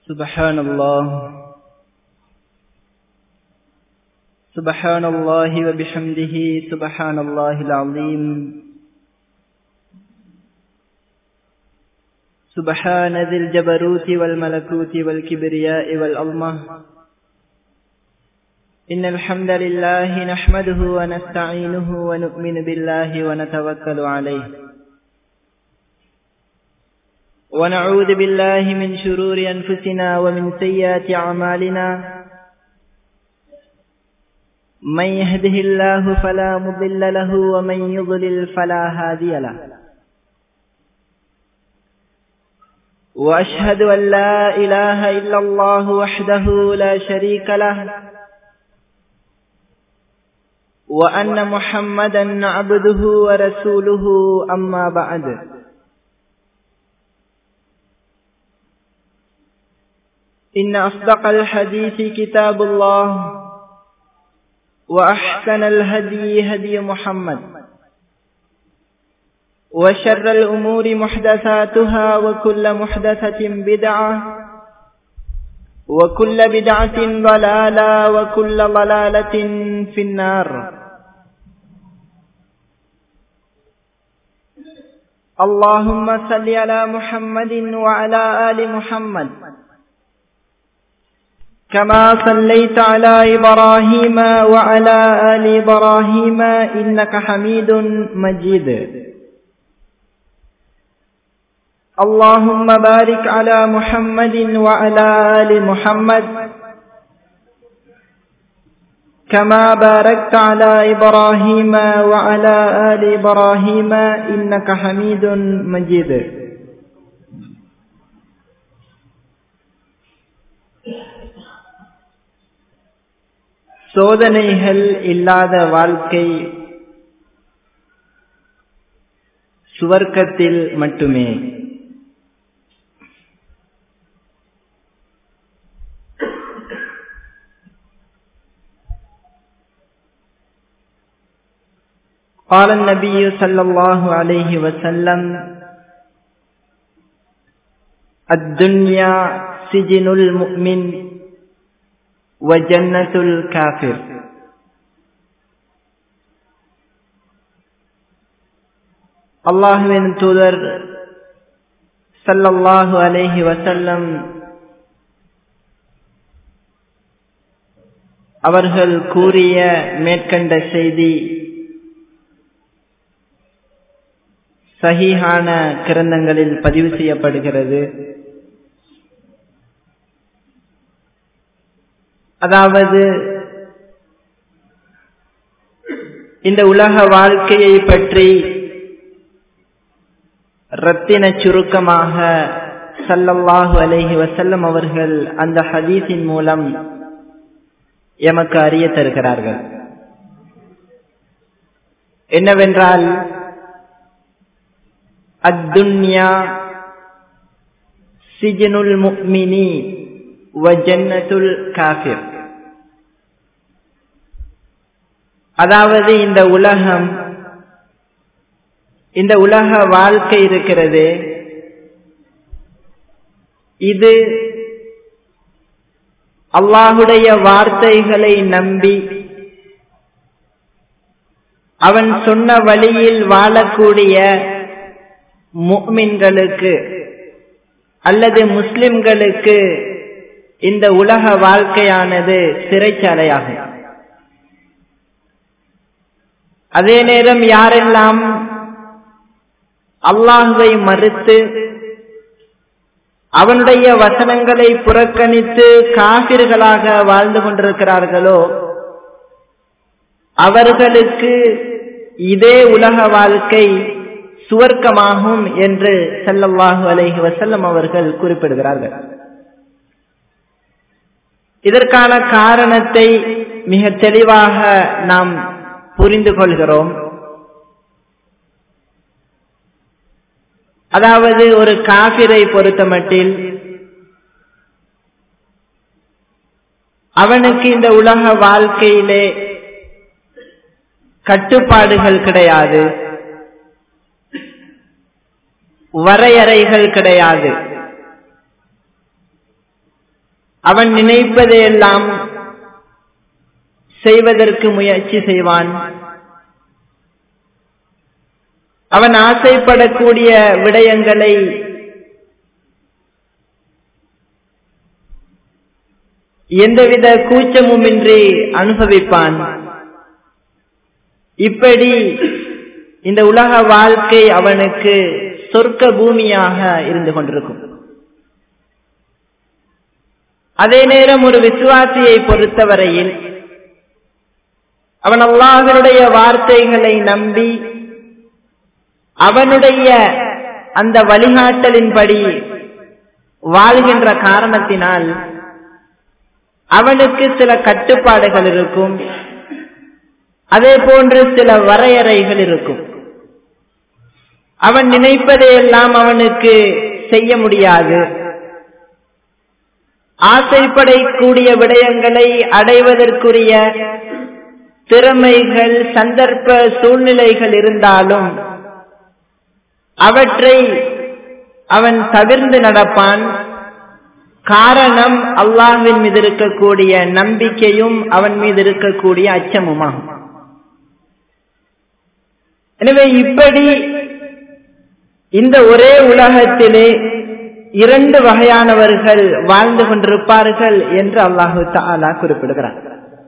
سبحان الله سبحان الله وبحمده سبحان الله العظيم سبحان ذي الجبروت والملكوت والكبرياء والعظمة إن الحمد لله نحمده ونستعينه ونؤمن بالله ونتوكل عليه ونعوذ بالله من شرور أنفسنا ومن سيئات أعمالنا من يهده الله فلا مضل له ومن يضلل فلا هادي له وأشهد أن لا إله إلا الله وحده لا شريك له وأن محمدا عبده ورسوله أما بعد إن أصدق الحديث كتاب الله وأحسن الهدي هدي محمد وشر الأمور محدثاتها وكل محدثة بدعة وكل بدعة ضلالة وكل ضلالة في النار اللهم صل على محمد وعلى آل محمد كما صليت على إبراهيم وعلى آل إبراهيم إنك حميد مجيد اللهم بارك على محمد وعلى آل محمد كما باركت على إبراهيم وعلى آل إبراهيم إنك حميد مجيد சோதனைகள் இல்லாத வாழ்க்கை சுவர்க்கத்தில் மட்டுமே قال النبي صلى الله عليه وسلم الدنيا سجن المؤمن وجنة الكافر அல்லாஹுவின் தூதர் சல்லல்லாஹு அலேஹி வசல்லம் அவர்கள் கூறிய மேற்கண்ட செய்தி சஹீஹான கிரந்தங்களில் பதிவு செய்யப்படுகிறது அதாவது இந்த உலக வாழ்க்கையை பற்றி ரத்தின சுருக்கமாக சல்லல்லாஹு அலேஹி வசல்லம் அவர்கள் அந்த ஹதீஸின் மூலம் எமக்கு அறிய தருகிறார்கள் என்னவென்றால் அத்துன்யா சிஜனுல் முக்மினி வஜன்னத்துல் காஃபிர் அதாவது இந்த உலகம் இந்த உலக வாழ்க்கை இருக்கிறது இது அல்லாஹுடைய வார்த்தைகளை நம்பி அவன் சொன்ன வழியில் வாழக்கூடிய முக்மின்களுக்கு அல்லது முஸ்லிம்களுக்கு இந்த உலக வாழ்க்கையானது சிறைச்சாலையாகும் அதே நேரம் யாரெல்லாம் அல்லாஹுவை மறுத்து அவனுடைய வசனங்களை புறக்கணித்து காபிர்களாக வாழ்ந்து கொண்டிருக்கிறார்களோ அவர்களுக்கு இதே உலக வாழ்க்கை சுவர்க்கமாகும் என்று செல்லல்லாஹு அலைஹி வசல்லம் அவர்கள் குறிப்பிடுகிறார்கள் இதற்கான காரணத்தை மிக தெளிவாக நாம் புரிந்து கொள்கிறோம் அதாவது ஒரு காபிரை பொறுத்தமட்டில் அவனுக்கு இந்த உலக வாழ்க்கையிலே கட்டுப்பாடுகள் கிடையாது வரையறைகள் கிடையாது அவன் நினைப்பதையெல்லாம் செய்வதற்கு முயற்சி செய்வான் அவன் ஆசைப்படக்கூடிய விடயங்களை எந்தவித கூச்சமுமின்றி அனுபவிப்பான் இப்படி இந்த உலக வாழ்க்கை அவனுக்கு சொர்க்க பூமியாக இருந்து கொண்டிருக்கும் அதே நேரம் ஒரு விசுவாசியை பொறுத்தவரையில் அவன் அல்லாஹனுடைய வார்த்தைகளை நம்பி அவனுடைய அந்த வழிகாட்டலின்படி வாழ்கின்ற காரணத்தினால் அவனுக்கு சில கட்டுப்பாடுகள் இருக்கும் அதே போன்று சில வரையறைகள் இருக்கும் அவன் நினைப்பதையெல்லாம் அவனுக்கு செய்ய முடியாது ஆசைப்படக்கூடிய விடயங்களை அடைவதற்குரிய திறமைகள் சந்தர்ப்ப சூழ்நிலைகள் இருந்தாலும் அவற்றை அவன் தவிர்ந்து நடப்பான் காரணம் அல்லாஹின் மீது இருக்கக்கூடிய நம்பிக்கையும் அவன் மீது இருக்கக்கூடிய அச்சமுமாகும் எனவே இப்படி இந்த ஒரே உலகத்திலே இரண்டு வகையானவர்கள் வாழ்ந்து கொண்டிருப்பார்கள் என்று அல்லாஹு தாலா குறிப்பிடுகிறார்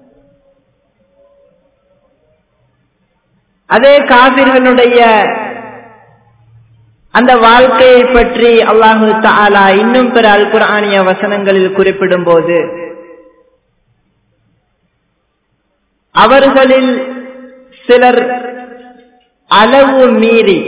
அதே காபிர்களுடைய அந்த வாழ்க்கையை பற்றி அல்லாஹு தாலா இன்னும் பிற அல் குரானிய வசனங்களில் குறிப்பிடும் போது அவர்களில் சிலர் அளவு மீறி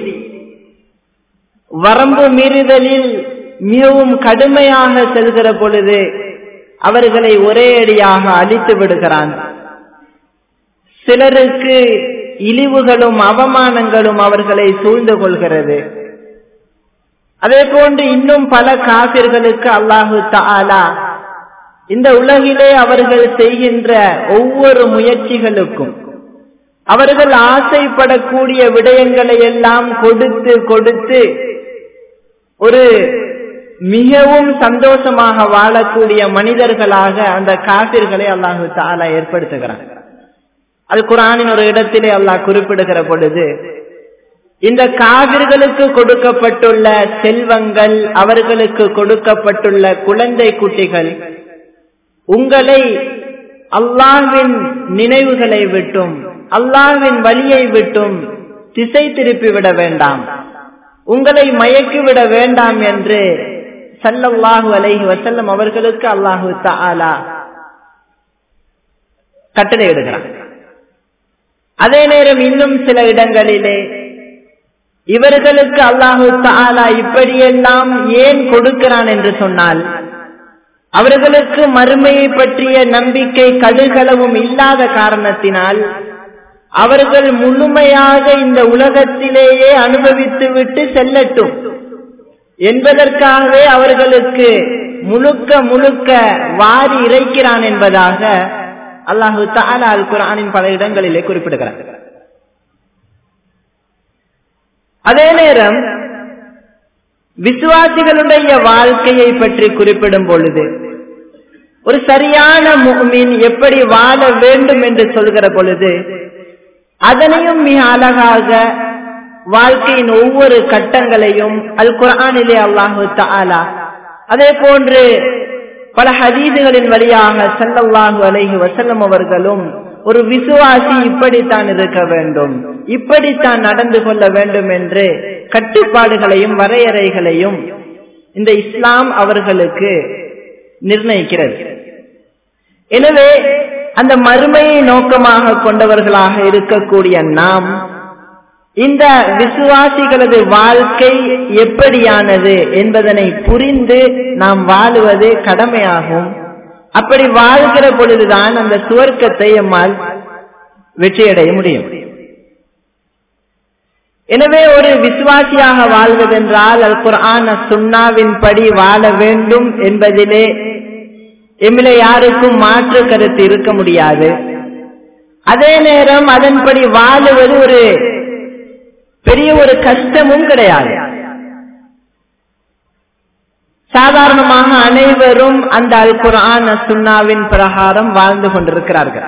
வரம்பு மீறுதலில் மிகவும் கடுமையாக செல்கிற பொழுது அவர்களை ஒரே அடியாக அழித்து விடுகிறான் சிலருக்கு இழிவுகளும் அவமானங்களும் அவர்களை சூழ்ந்து கொள்கிறது அதே போன்று இன்னும் பல காசிர்களுக்கு அல்லாஹு தாலா இந்த உலகிலே அவர்கள் செய்கின்ற ஒவ்வொரு முயற்சிகளுக்கும் அவர்கள் ஆசைப்படக்கூடிய விடயங்களை எல்லாம் கொடுத்து கொடுத்து ஒரு மிகவும் சந்தோஷமாக வாழக்கூடிய மனிதர்களாக அந்த காபிர்களை அல்லாஹு தாலா ஏற்படுத்துகிறார் அது குரானின் ஒரு இடத்திலே அல்லாஹ் குறிப்பிடுகிற பொழுது இந்த காவிர்களுக்கு கொடுக்கப்பட்டுள்ள செல்வங்கள் அவர்களுக்கு கொடுக்கப்பட்டுள்ள குழந்தை குட்டிகள் உங்களை அல்லாஹ்வின் நினைவுகளை விட்டும் அல்லாஹ்வின் வழியை விட்டும் திசை திருப்பிவிட வேண்டாம் உங்களை மயக்கிவிட வேண்டாம் என்று சல்லல்லாஹு அலைஹி வசல்லம் அவர்களுக்கு அல்லாஹு தாலா கட்டளையிடுகிறார் அதே நேரம் இன்னும் சில இடங்களிலே இவர்களுக்கு அல்லாஹு தாலா இப்படியெல்லாம் ஏன் கொடுக்கிறான் என்று சொன்னால் அவர்களுக்கு மறுமையை பற்றிய நம்பிக்கை கடுகளவும் இல்லாத காரணத்தினால் அவர்கள் முழுமையாக இந்த உலகத்திலேயே அனுபவித்து விட்டு செல்லட்டும் என்பதற்காகவே அவர்களுக்கு முழுக்க முழுக்க வாரி இறைக்கிறான் என்பதாக அல்லாஹு தாலா அல் குரானின் பல இடங்களிலே குறிப்பிடுகிறார் அதே நேரம் விசுவாசிகளுடைய வாழ்க்கையை பற்றி குறிப்பிடும் பொழுது ஒரு சரியான முகமின் எப்படி வாழ வேண்டும் என்று சொல்கிற பொழுது அதனையும் மிக அழகாக வாழ்க்கையின் ஒவ்வொரு கட்டங்களையும் அல் குரானிலே அல்லாஹு தாலா அதே போன்று பல ஹதீதுகளின் வழியாக சல்லல்லாஹு அலைஹி வசல்லம் அவர்களும் ஒரு விசுவாசி இப்படித்தான் இருக்க வேண்டும் இப்படித்தான் நடந்து கொள்ள வேண்டும் என்று கட்டுப்பாடுகளையும் வரையறைகளையும் இந்த இஸ்லாம் அவர்களுக்கு நிர்ணயிக்கிறது எனவே அந்த மறுமையை நோக்கமாக கொண்டவர்களாக இருக்கக்கூடிய நாம் இந்த விசுவாசிகளது வாழ்க்கை எப்படியானது என்பதனை புரிந்து நாம் வாழுவது கடமையாகும் அப்படி வாழ்கிற பொழுதுதான் அந்த சுவர்க்கத்தை எம்மால் வெற்றியடைய முடியும் எனவே ஒரு விசுவாசியாக வாழ்வதென்றால் அல் குர்ஆன் சுன்னாவின் படி வாழ வேண்டும் என்பதிலே எம்மிலே யாருக்கும் மாற்று கருத்து இருக்க முடியாது அதே நேரம் அதன்படி வாழுவது ஒரு பெரிய ஒரு கஷ்டமும் கிடையாது சாதாரணமாக அனைவரும் அந்த அல் குரான் சுன்னாவின் பிரகாரம் வாழ்ந்து கொண்டிருக்கிறார்கள்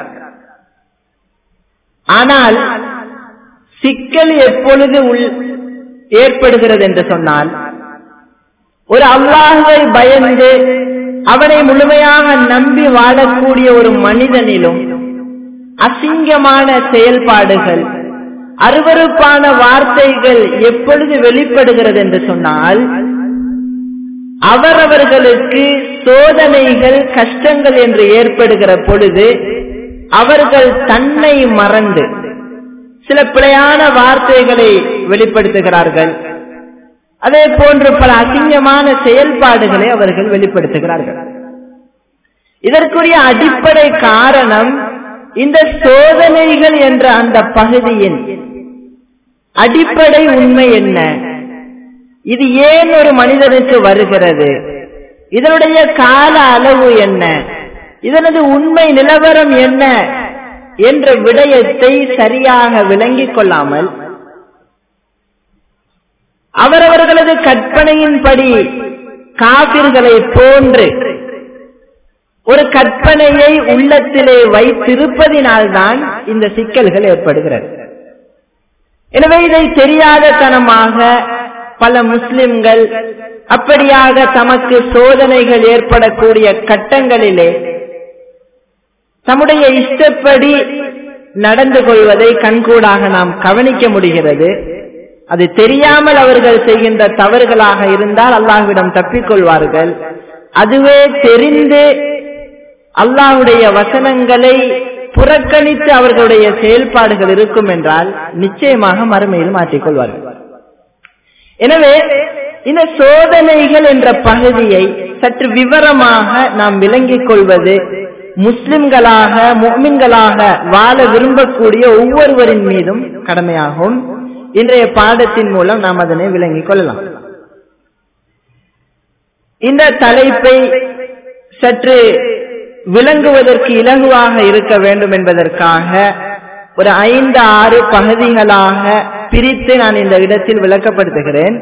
ஆனால் சிக்கல் எப்பொழுது உள் ஏற்படுகிறது என்று சொன்னால் ஒரு அல்லாஹுவை பயந்து அவனை முழுமையாக நம்பி வாழக்கூடிய ஒரு மனிதனிலும் அசிங்கமான செயல்பாடுகள் அருவறுப்பான வார்த்தைகள் எப்பொழுது வெளிப்படுகிறது என்று சொன்னால் அவரவர்களுக்கு சோதனைகள் கஷ்டங்கள் என்று ஏற்படுகிற பொழுது அவர்கள் தன்னை மறந்து சில பிழையான வார்த்தைகளை வெளிப்படுத்துகிறார்கள் அதே போன்று பல அசிங்கமான செயல்பாடுகளை அவர்கள் வெளிப்படுத்துகிறார்கள் இதற்குரிய அடிப்படை காரணம் இந்த சோதனைகள் என்ற அந்த பகுதியின் அடிப்படை உண்மை என்ன இது ஏன் ஒரு மனிதனுக்கு வருகிறது இதனுடைய கால அளவு என்ன இதனது உண்மை நிலவரம் என்ன என்ற விடயத்தை சரியாக விளங்கிக் கொள்ளாமல் அவரவர்களது கற்பனையின்படி காபிர்களை போன்று ஒரு கற்பனையை உள்ளத்திலே வைத்திருப்பதினால்தான் இந்த சிக்கல்கள் ஏற்படுகிறது எனவே இதை தெரியாத தனமாக பல முஸ்லிம்கள் அப்படியாக தமக்கு சோதனைகள் ஏற்படக்கூடிய கட்டங்களிலே தம்முடைய இஷ்டப்படி நடந்து கொள்வதை கண்கூடாக நாம் கவனிக்க முடிகிறது அது தெரியாமல் அவர்கள் செய்கின்ற தவறுகளாக இருந்தால் அல்லாஹ்விடம் தப்பிக்கொள்வார்கள் அதுவே தெரிந்து அல்லாஹுடைய வசனங்களை புறக்கணித்து அவர்களுடைய செயல்பாடுகள் இருக்கும் என்றால் நிச்சயமாக மறுமையில் மாற்றிக்கொள்வார்கள் எனவே இந்த சோதனைகள் என்ற பகுதியை சற்று விவரமாக நாம் விளங்கிக் கொள்வது முஸ்லிம்களாக முக்மின்களாக வாழ விரும்பக்கூடிய ஒவ்வொருவரின் மீதும் கடமையாகும் இன்றைய பாடத்தின் மூலம் நாம் அதனை விளங்கிக் கொள்ளலாம் இந்த தலைப்பை சற்று விளங்குவதற்கு இலகுவாக இருக்க வேண்டும் என்பதற்காக ஒரு ஐந்து ஆறு பகுதிகளாக பிரித்து நான் இந்த இடத்தில் விளக்கப்படுத்துகிறேன்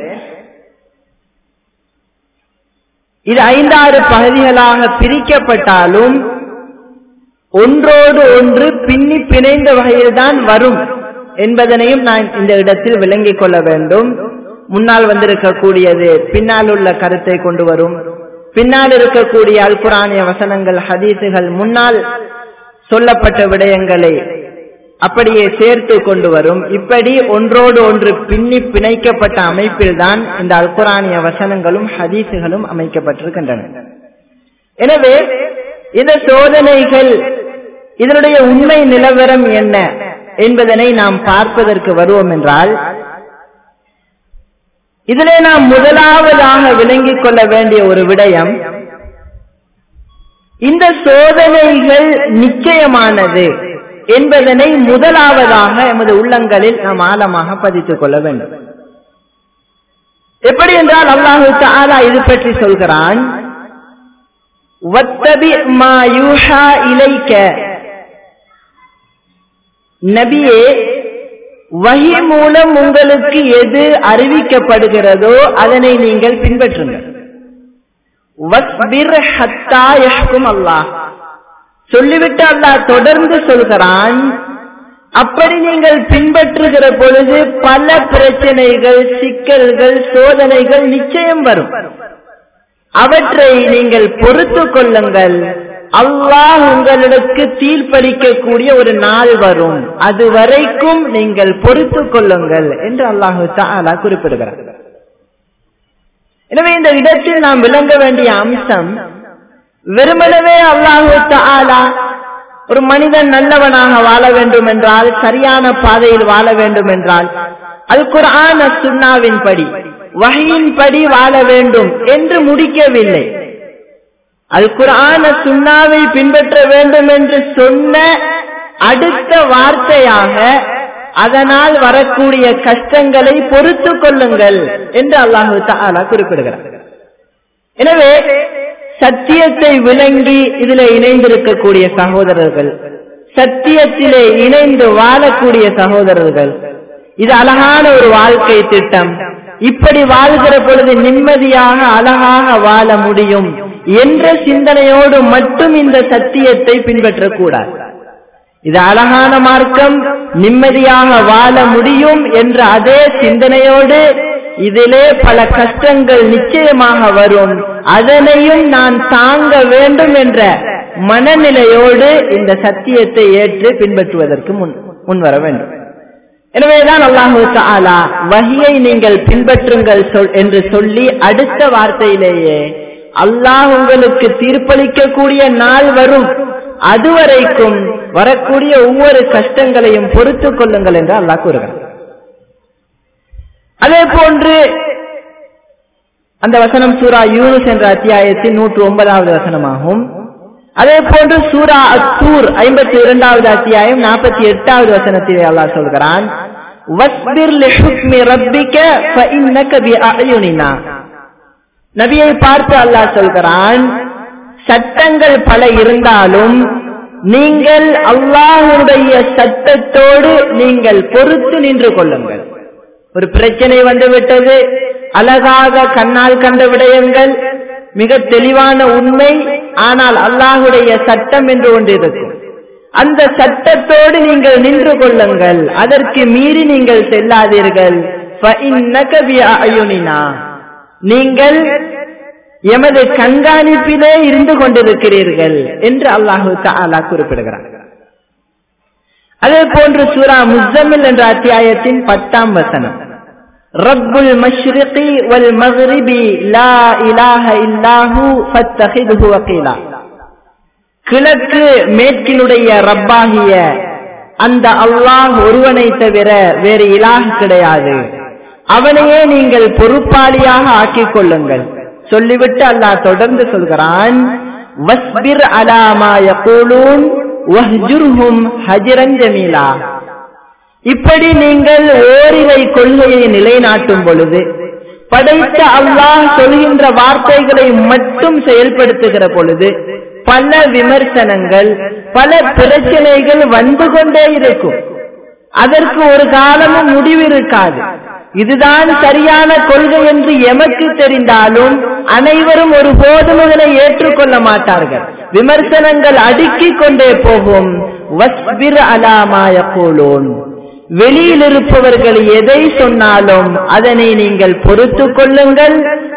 இது ஐந்தாறு பகுதிகளாக பிரிக்கப்பட்டாலும் ஒன்றோடு ஒன்று பின்னி பிணைந்த வகையில்தான் வரும் என்பதனையும் நான் இந்த இடத்தில் விளங்கிக் கொள்ள வேண்டும் முன்னால் வந்திருக்கக்கூடியது பின்னால் உள்ள கருத்தை கொண்டு வரும் பின்னால் இருக்கக்கூடிய அல்குரானிய வசனங்கள் ஹதீசுகள் முன்னால் சொல்லப்பட்ட விடயங்களை அப்படியே சேர்த்து கொண்டு வரும் இப்படி ஒன்றோடு ஒன்று பின்னி பிணைக்கப்பட்ட அமைப்பில்தான் இந்த அல்குரானிய வசனங்களும் ஹதீசுகளும் அமைக்கப்பட்டிருக்கின்றன எனவே இந்த சோதனைகள் இதனுடைய உண்மை நிலவரம் என்ன என்பதனை நாம் பார்ப்பதற்கு வருவோம் என்றால் இதிலே நாம் முதலாவதாக விளங்கிக் கொள்ள வேண்டிய ஒரு விடயம் இந்த சோதனைகள் நிச்சயமானது என்பதனை முதலாவதாக எமது உள்ளங்களில் நாம் ஆழமாக பதித்துக் கொள்ள வேண்டும் எப்படி என்றால் அல்லாஹு தாலா இது பற்றி சொல்கிறான் இலைக்க நபியே வகி மூலம் உங்களுக்கு எது அறிவிக்கப்படுகிறதோ அதனை நீங்கள் பின்பற்றுங்கள் அல்லாஹ் சொல்லிவிட்டு அல்லாஹ் தொடர்ந்து சொல்கிறான் அப்படி நீங்கள் பின்பற்றுகிற பொழுது பல பிரச்சனைகள் சிக்கல்கள் சோதனைகள் நிச்சயம் வரும் அவற்றை நீங்கள் பொறுத்து கொள்ளுங்கள் அல்லாஹ் உங்களுக்கு தீர்ப்பளிக்கக்கூடிய ஒரு நாள் வரும் அது வரைக்கும் நீங்கள் பொறுத்து கொள்ளுங்கள் என்று அல்லாஹு தாலா குறிப்பிடுகிறார் எனவே இந்த இடத்தில் நாம் விளங்க வேண்டிய அம்சம் வெறுமனவே அல்லாஹு தாலா ஒரு மனிதன் நல்லவனாக வாழ வேண்டும் என்றால் சரியான பாதையில் வாழ வேண்டும் என்றால் அது குரான சுண்ணாவின் படி வகையின் படி வாழ வேண்டும் என்று முடிக்கவில்லை அது குரான சுண்ணாவை பின்பற்ற வேண்டும் என்று சொன்ன அடுத்த வார்த்தையாக அதனால் வரக்கூடிய கஷ்டங்களை பொறுத்து கொள்ளுங்கள் என்று அல்லாஹு தாலா குறிப்பிடுகிறார் எனவே சத்தியத்தை விளங்கி இதில் இணைந்திருக்கக்கூடிய சகோதரர்கள் சத்தியத்திலே இணைந்து வாழக்கூடிய சகோதரர்கள் இது அழகான ஒரு வாழ்க்கை திட்டம் இப்படி வாழ்கிற பொழுது நிம்மதியாக அழகாக வாழ முடியும் என்ற சிந்தனையோடு மட்டும் இந்த சத்தியத்தை பின்பற்றக்கூடாது இது அழகான மார்க்கம் நிம்மதியாக வாழ முடியும் என்ற அதே சிந்தனையோடு இதிலே பல கஷ்டங்கள் நிச்சயமாக வரும் அதனையும் நான் தாங்க வேண்டும் என்ற மனநிலையோடு இந்த சத்தியத்தை ஏற்று பின்பற்றுவதற்கு முன் முன்வர வேண்டும் எனவேதான் அல்லாஹு தாலா வகியை நீங்கள் பின்பற்றுங்கள் சொல் என்று சொல்லி அடுத்த வார்த்தையிலேயே அல்லாஹ் உங்களுக்கு தீர்ப்பளிக்கக்கூடிய நாள் வரும் அதுவரைக்கும் வரக்கூடிய ஒவ்வொரு கஷ்டங்களையும் பொறுத்துக் கொள்ளுங்கள் என்று அல்லாஹ் கூறுகிறார் அதே போன்று அந்த வசனம் சூரா யூனுஸ் என்ற அத்தியாயத்தின் நூற்று ஒன்பதாவது வசனமாகும் அதே போன்று சூரா அத்தூர் ஐம்பத்தி இரண்டாவது அத்தியாயம் நாற்பத்தி எட்டாவது வசனத்திலே அல்லாஹ் சொல்கிறான் நபியை பார்த்து அல்லாஹ் சொல்கிறான் சட்டங்கள் பல இருந்தாலும் நீங்கள் அல்லாஹுடைய சட்டத்தோடு நீங்கள் பொறுத்து நின்று கொள்ளுங்கள் ஒரு பிரச்சனை வந்துவிட்டது அழகாக கண்ணால் கண்ட விடயங்கள் மிக தெளிவான உண்மை ஆனால் அல்லாஹுடைய சட்டம் என்று ஒன்று இருக்கும் அந்த சட்டத்தோடு நீங்கள் நின்று கொள்ளுங்கள் அதற்கு மீறி நீங்கள் செல்லாதீர்கள் நீங்கள் எமது கண்காணிப்பிலே இருந்து கொண்டிருக்கிறீர்கள் என்று அல்லாஹு தாலா குறிப்பிடுகிறார் அதே போன்று சூரா முஸ்தமில் என்ற அத்தியாயத்தின் பத்தாம் வசனம் ரப்புல் மஷ்ரிகி வல் மக்ரிபி லா இலாஹ இல்லாஹு ஃபத்தஹிதுஹு வகீலா கிழக்கு மேற்கினுடைய ரப்பாகிய அந்த அல்லாஹ் ஒருவனை தவிர வேறு இலாஹ் கிடையாது அவனையே நீங்கள் பொறுப்பாளியாக ஆக்கிக் கொள்ளுங்கள் சொல்லிவிட்டு அல்லாஹ் தொடர்ந்து சொல்கிறான் வஸ்பிர் அலாமா யகூலூன் வஹ்ஜுர்ஹும் ஹஜ்ரன் ஜமீலா இப்படி நீங்கள் ஓரிரை கொள்கையை நிலைநாட்டும் பொழுது படைத்த அல்லாஹ் சொல்கின்ற வார்த்தைகளை மட்டும் செயல்படுத்துகிற பொழுது பல விமர்சனங்கள் பல பிரச்சனைகள் வந்து கொண்டே இருக்கும் அதற்கு ஒரு காலமும் முடிவு இருக்காது இதுதான் சரியான கொள்கை என்று எமக்கு தெரிந்தாலும் அனைவரும் ஒரு போதும் இதனை ஏற்றுக்கொள்ள மாட்டார்கள் விமர்சனங்கள் அடுக்கிக் கொண்டே போகும் வஸ்பிர் அலாமாய போலோன் வெளியில் இருப்பவர்கள் எதை சொன்னாலும் அதனை நீங்கள் பொறுத்து கொள்ளுங்கள்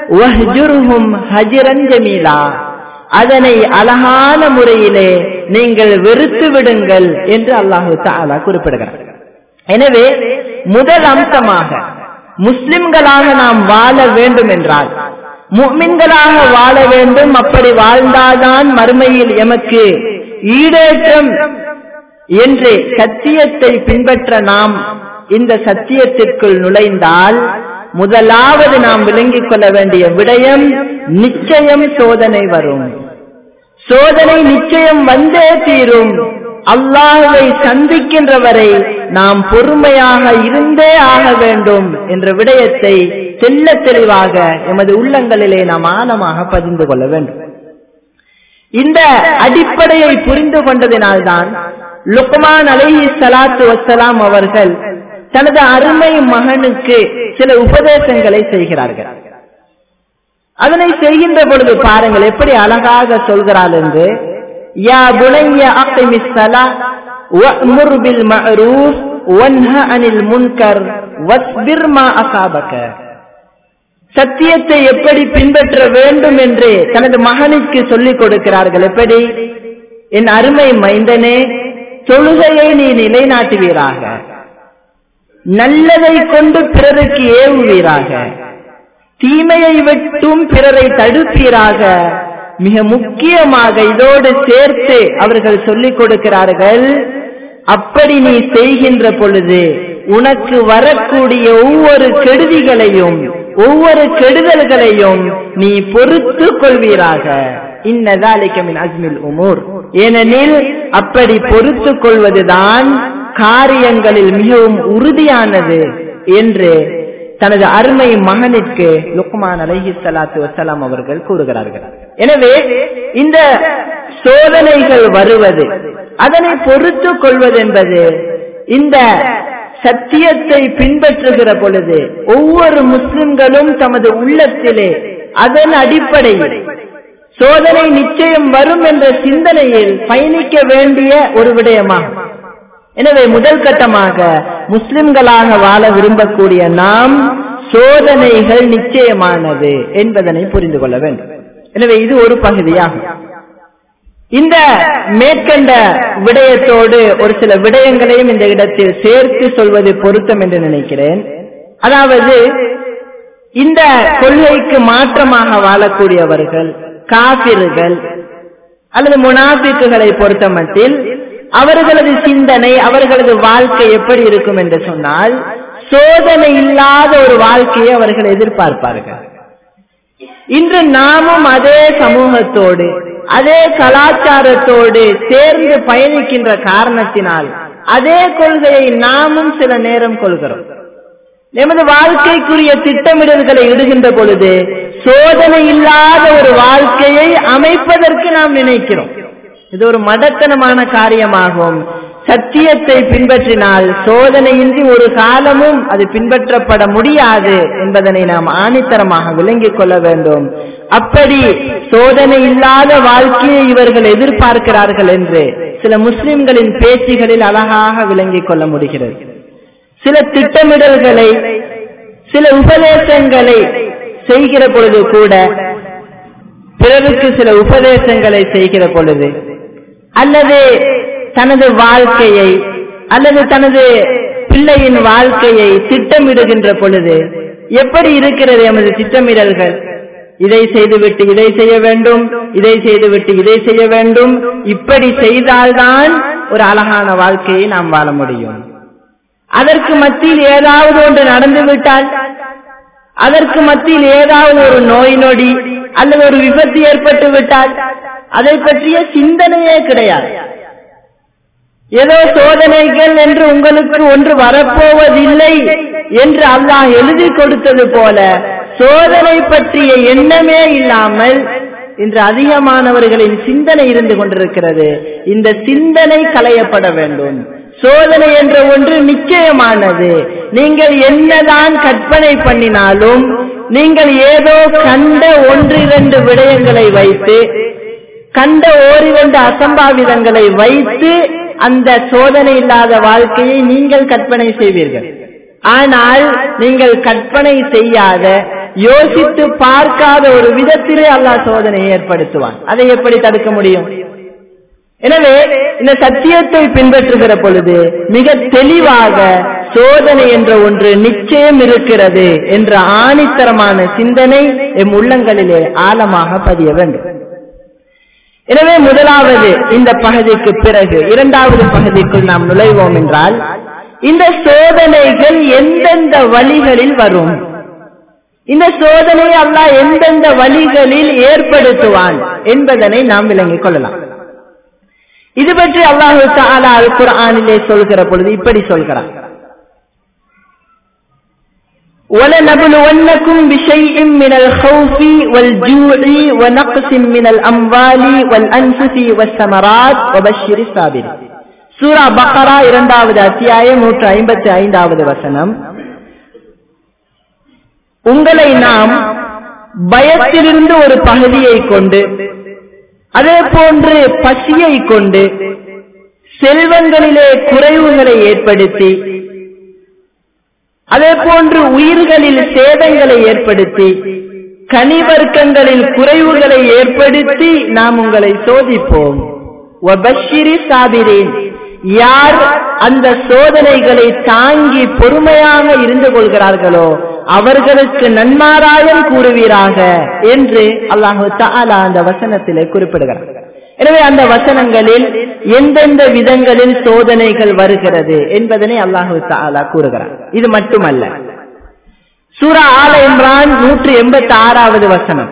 ஜமீலா அதனை அழகான முறையிலே நீங்கள் வெறுத்து விடுங்கள் என்று அல்லாஹு தாலா குறிப்பிடுகிறார் எனவே முதல் அம்சமாக முஸ்லிம்களாக நாம் வாழ வேண்டும் என்றால் முக்மின்களாக வாழ வேண்டும் அப்படி வாழ்ந்தால்தான் மறுமையில் எமக்கு ஈடேற்றம் என்று சத்தியத்தை பின்பற்ற நாம் இந்த சத்தியத்திற்குள் நுழைந்தால் முதலாவது நாம் விளங்கிக் கொள்ள வேண்டிய விடயம் நிச்சயம் சோதனை வரும் சோதனை நிச்சயம் வந்தே தீரும் அல்லாஹை சந்திக்கின்ற வரை நாம் பொறுமையாக இருந்தே ஆக வேண்டும் என்ற விடயத்தை தெல்ல தெளிவாக எமது உள்ளங்களிலே நாம் ஆழமாக பதிந்து கொள்ள வேண்டும் இந்த அடிப்படையை புரிந்து கொண்டதினால்தான் லுக்மான் அலைஹி சலாத்து வசலாம் அவர்கள் தனது அருமை மகனுக்கு சில உபதேசங்களை செய்கிறார்கள் அதனை செய்கின்ற பொழுது பாருங்கள் எப்படி அழகாக சொல்கிறாள் என்று யா புனைய அக்கிமிஸ்ஸலா وأمر بالمعروف وانهى عن المنكر واصبر ما أصابك சத்தியத்தை எப்படி பின்பற்ற வேண்டும் என்று தனது மகனுக்கு சொல்லிக் கொடுக்கிறார்கள் எப்படி என் அருமை மைந்தனே தொழுகையை நீ நிலைநாட்டுவீராக நல்லதை கொண்டு பிறருக்கு ஏவுவீராக தீமையை விட்டும் பிறரை தடுப்பீராக மிக முக்கியமாக இதோடு சேர்த்து அவர்கள் சொல்லிக் கொடுக்கிறார்கள் அப்படி நீ செய்கின்ற பொழுது உனக்கு வரக்கூடிய ஒவ்வொரு கெடுதிகளையும் ஒவ்வொரு கெடுதல்களையும் நீ பொறுத்து கொள்வீராக இன்னதாலிக்கமின் அஜ்மில் உமூர் ஏனெனில் அப்படி பொறுத்து கொள்வதுதான் காரியங்களில் மிகவும் உறுதியானது என்று தனது அருமை மகனிற்கு லுக்மான் அலஹி சலாத்து வசலாம் அவர்கள் கூறுகிறார்கள் எனவே இந்த சோதனைகள் வருவது அதனை பொறுத்து கொள்வது என்பது இந்த சத்தியத்தை பின்பற்றுகிற பொழுது ஒவ்வொரு முஸ்லிம்களும் தமது உள்ளத்திலே அதன் அடிப்படையில் சோதனை நிச்சயம் வரும் என்ற சிந்தனையில் பயணிக்க வேண்டிய ஒரு விடயமாகும் எனவே முதல் கட்டமாக முஸ்லிம்களாக வாழ விரும்பக்கூடிய நாம் சோதனைகள் நிச்சயமானது என்பதனை புரிந்து கொள்ள வேண்டும் எனவே இது ஒரு பகுதியாகும் இந்த மேற்கண்ட விடயத்தோடு ஒரு சில விடயங்களையும் இந்த இடத்தில் சேர்த்து சொல்வது பொருத்தம் என்று நினைக்கிறேன் அதாவது இந்த கொள்கைக்கு மாற்றமாக வாழக்கூடியவர்கள் காபிர்கள் அல்லது முனாபிக்குகளை பொறுத்தமட்டில் அவர்களது சிந்தனை அவர்களது வாழ்க்கை எப்படி இருக்கும் என்று சொன்னால் சோதனை இல்லாத ஒரு வாழ்க்கையை அவர்கள் எதிர்பார்ப்பார்கள் இன்று நாமும் அதே சமூகத்தோடு அதே கலாச்சாரத்தோடு சேர்ந்து பயணிக்கின்ற காரணத்தினால் அதே கொள்கையை நாமும் சில நேரம் கொள்கிறோம் எமது வாழ்க்கைக்குரிய திட்டமிடல்களை இடுகின்ற பொழுது சோதனை இல்லாத ஒரு வாழ்க்கையை அமைப்பதற்கு நாம் நினைக்கிறோம் இது ஒரு மடத்தனமான காரியமாகும் சத்தியத்தை பின்பற்றினால் சோதனையின்றி ஒரு காலமும் அது பின்பற்றப்பட முடியாது என்பதனை நாம் ஆணித்தரமாக விளங்கிக் கொள்ள வேண்டும் அப்படி சோதனை இல்லாத வாழ்க்கையை இவர்கள் எதிர்பார்க்கிறார்கள் என்று சில முஸ்லிம்களின் பேச்சுகளில் அழகாக விளங்கிக் கொள்ள முடிகிறது சில திட்டமிடல்களை சில உபதேசங்களை செய்கிற பொழுது கூட பிறருக்கு சில உபதேசங்களை செய்கிற பொழுது அல்லது தனது வாழ்க்கையை அல்லது தனது பிள்ளையின் வாழ்க்கையை திட்டமிடுகின்ற பொழுது எப்படி இருக்கிறது எமது திட்டமிடல்கள் இதை செய்துவிட்டு இதை செய்ய வேண்டும் இதை செய்துவிட்டு இதை செய்ய வேண்டும் இப்படி செய்தால்தான் ஒரு அழகான வாழ்க்கையை நாம் வாழ முடியும் அதற்கு மத்தியில் ஏதாவது ஒன்று நடந்துவிட்டால் அதற்கு மத்தியில் ஏதாவது ஒரு நோய் நொடி அல்லது ஒரு விபத்து ஏற்பட்டு விட்டால் அதை பற்றிய சிந்தனையே கிடையாது ஏதோ சோதனைகள் என்று உங்களுக்கு ஒன்று வரப்போவதில்லை என்று அல்லாஹ் எழுதி கொடுத்தது போல சோதனை பற்றிய எண்ணமே இல்லாமல் இன்று அதிகமானவர்களின் சிந்தனை இருந்து கொண்டிருக்கிறது இந்த சிந்தனை களையப்பட வேண்டும் சோதனை என்ற ஒன்று நிச்சயமானது நீங்கள் என்னதான் கற்பனை பண்ணினாலும் நீங்கள் ஏதோ கண்ட ஒன்றிரண்டு விடயங்களை வைத்து கண்ட ஓரிரண்டு அசம்பாவிதங்களை வைத்து அந்த சோதனை இல்லாத வாழ்க்கையை நீங்கள் கற்பனை செய்வீர்கள் ஆனால் நீங்கள் கற்பனை செய்யாத யோசித்து பார்க்காத ஒரு விதத்திலே அல்லாஹ் சோதனையை ஏற்படுத்துவான் அதை எப்படி தடுக்க முடியும் எனவே இந்த சத்தியத்தை பின்பற்றுகிற பொழுது மிக தெளிவாக சோதனை என்ற ஒன்று நிச்சயம் இருக்கிறது என்ற ஆணித்தரமான சிந்தனை எம் உள்ளங்களிலே ஆழமாக பதிய வேண்டும் எனவே முதலாவது இந்த பகுதிக்கு பிறகு இரண்டாவது பகுதிக்குள் நாம் நுழைவோம் என்றால் இந்த சோதனைகள் எந்தெந்த வழிகளில் வரும் இந்த சோதனை அல்லாஹ் எந்தெந்த வழிகளில் ஏற்படுத்துவான் என்பதனை நாம் விளங்கிக் கொள்ளலாம் இது பற்றி அல்லாஹு தாலா அல் குர்ஆனிலே சொல்கிற பொழுது இப்படி சொல்கிறார் ولنبلونكم بشيء من الخوف والجوع ونقص من الأموال والأنفس والثمرات وبشر الصابرين சூரா பக்கரா இரண்டாவது அத்தியாயம் நூற்று ஐம்பத்தி ஐந்தாவது வசனம் உங்களை நாம் பயத்திலிருந்து ஒரு பகுதியை கொண்டு அதே போன்று பசியை கொண்டு செல்வங்களிலே குறைவுகளை ஏற்படுத்தி அதே போன்று உயிர்களில் சேதங்களை ஏற்படுத்தி கனிவர்க்கங்களில் குறைவுகளை ஏற்படுத்தி நாம் உங்களை சோதிப்போம் சாபிரேன் யார் அந்த சோதனைகளை தாங்கி பொறுமையாக இருந்து கொள்கிறார்களோ அவர்களுக்கு நன்மாராயம் கூறுவீராக என்று அல்லாஹு தாலா அந்த வசனத்திலே குறிப்பிடுகிறார் எனவே அந்த வசனங்களில் எந்தெந்த விதங்களில் சோதனைகள் வருகிறது என்பதனை அல்லாஹு தாலா கூறுகிறார் இது மட்டுமல்ல சூரா ஆல இம்ரான் நூற்றி எண்பத்தி ஆறாவது வசனம்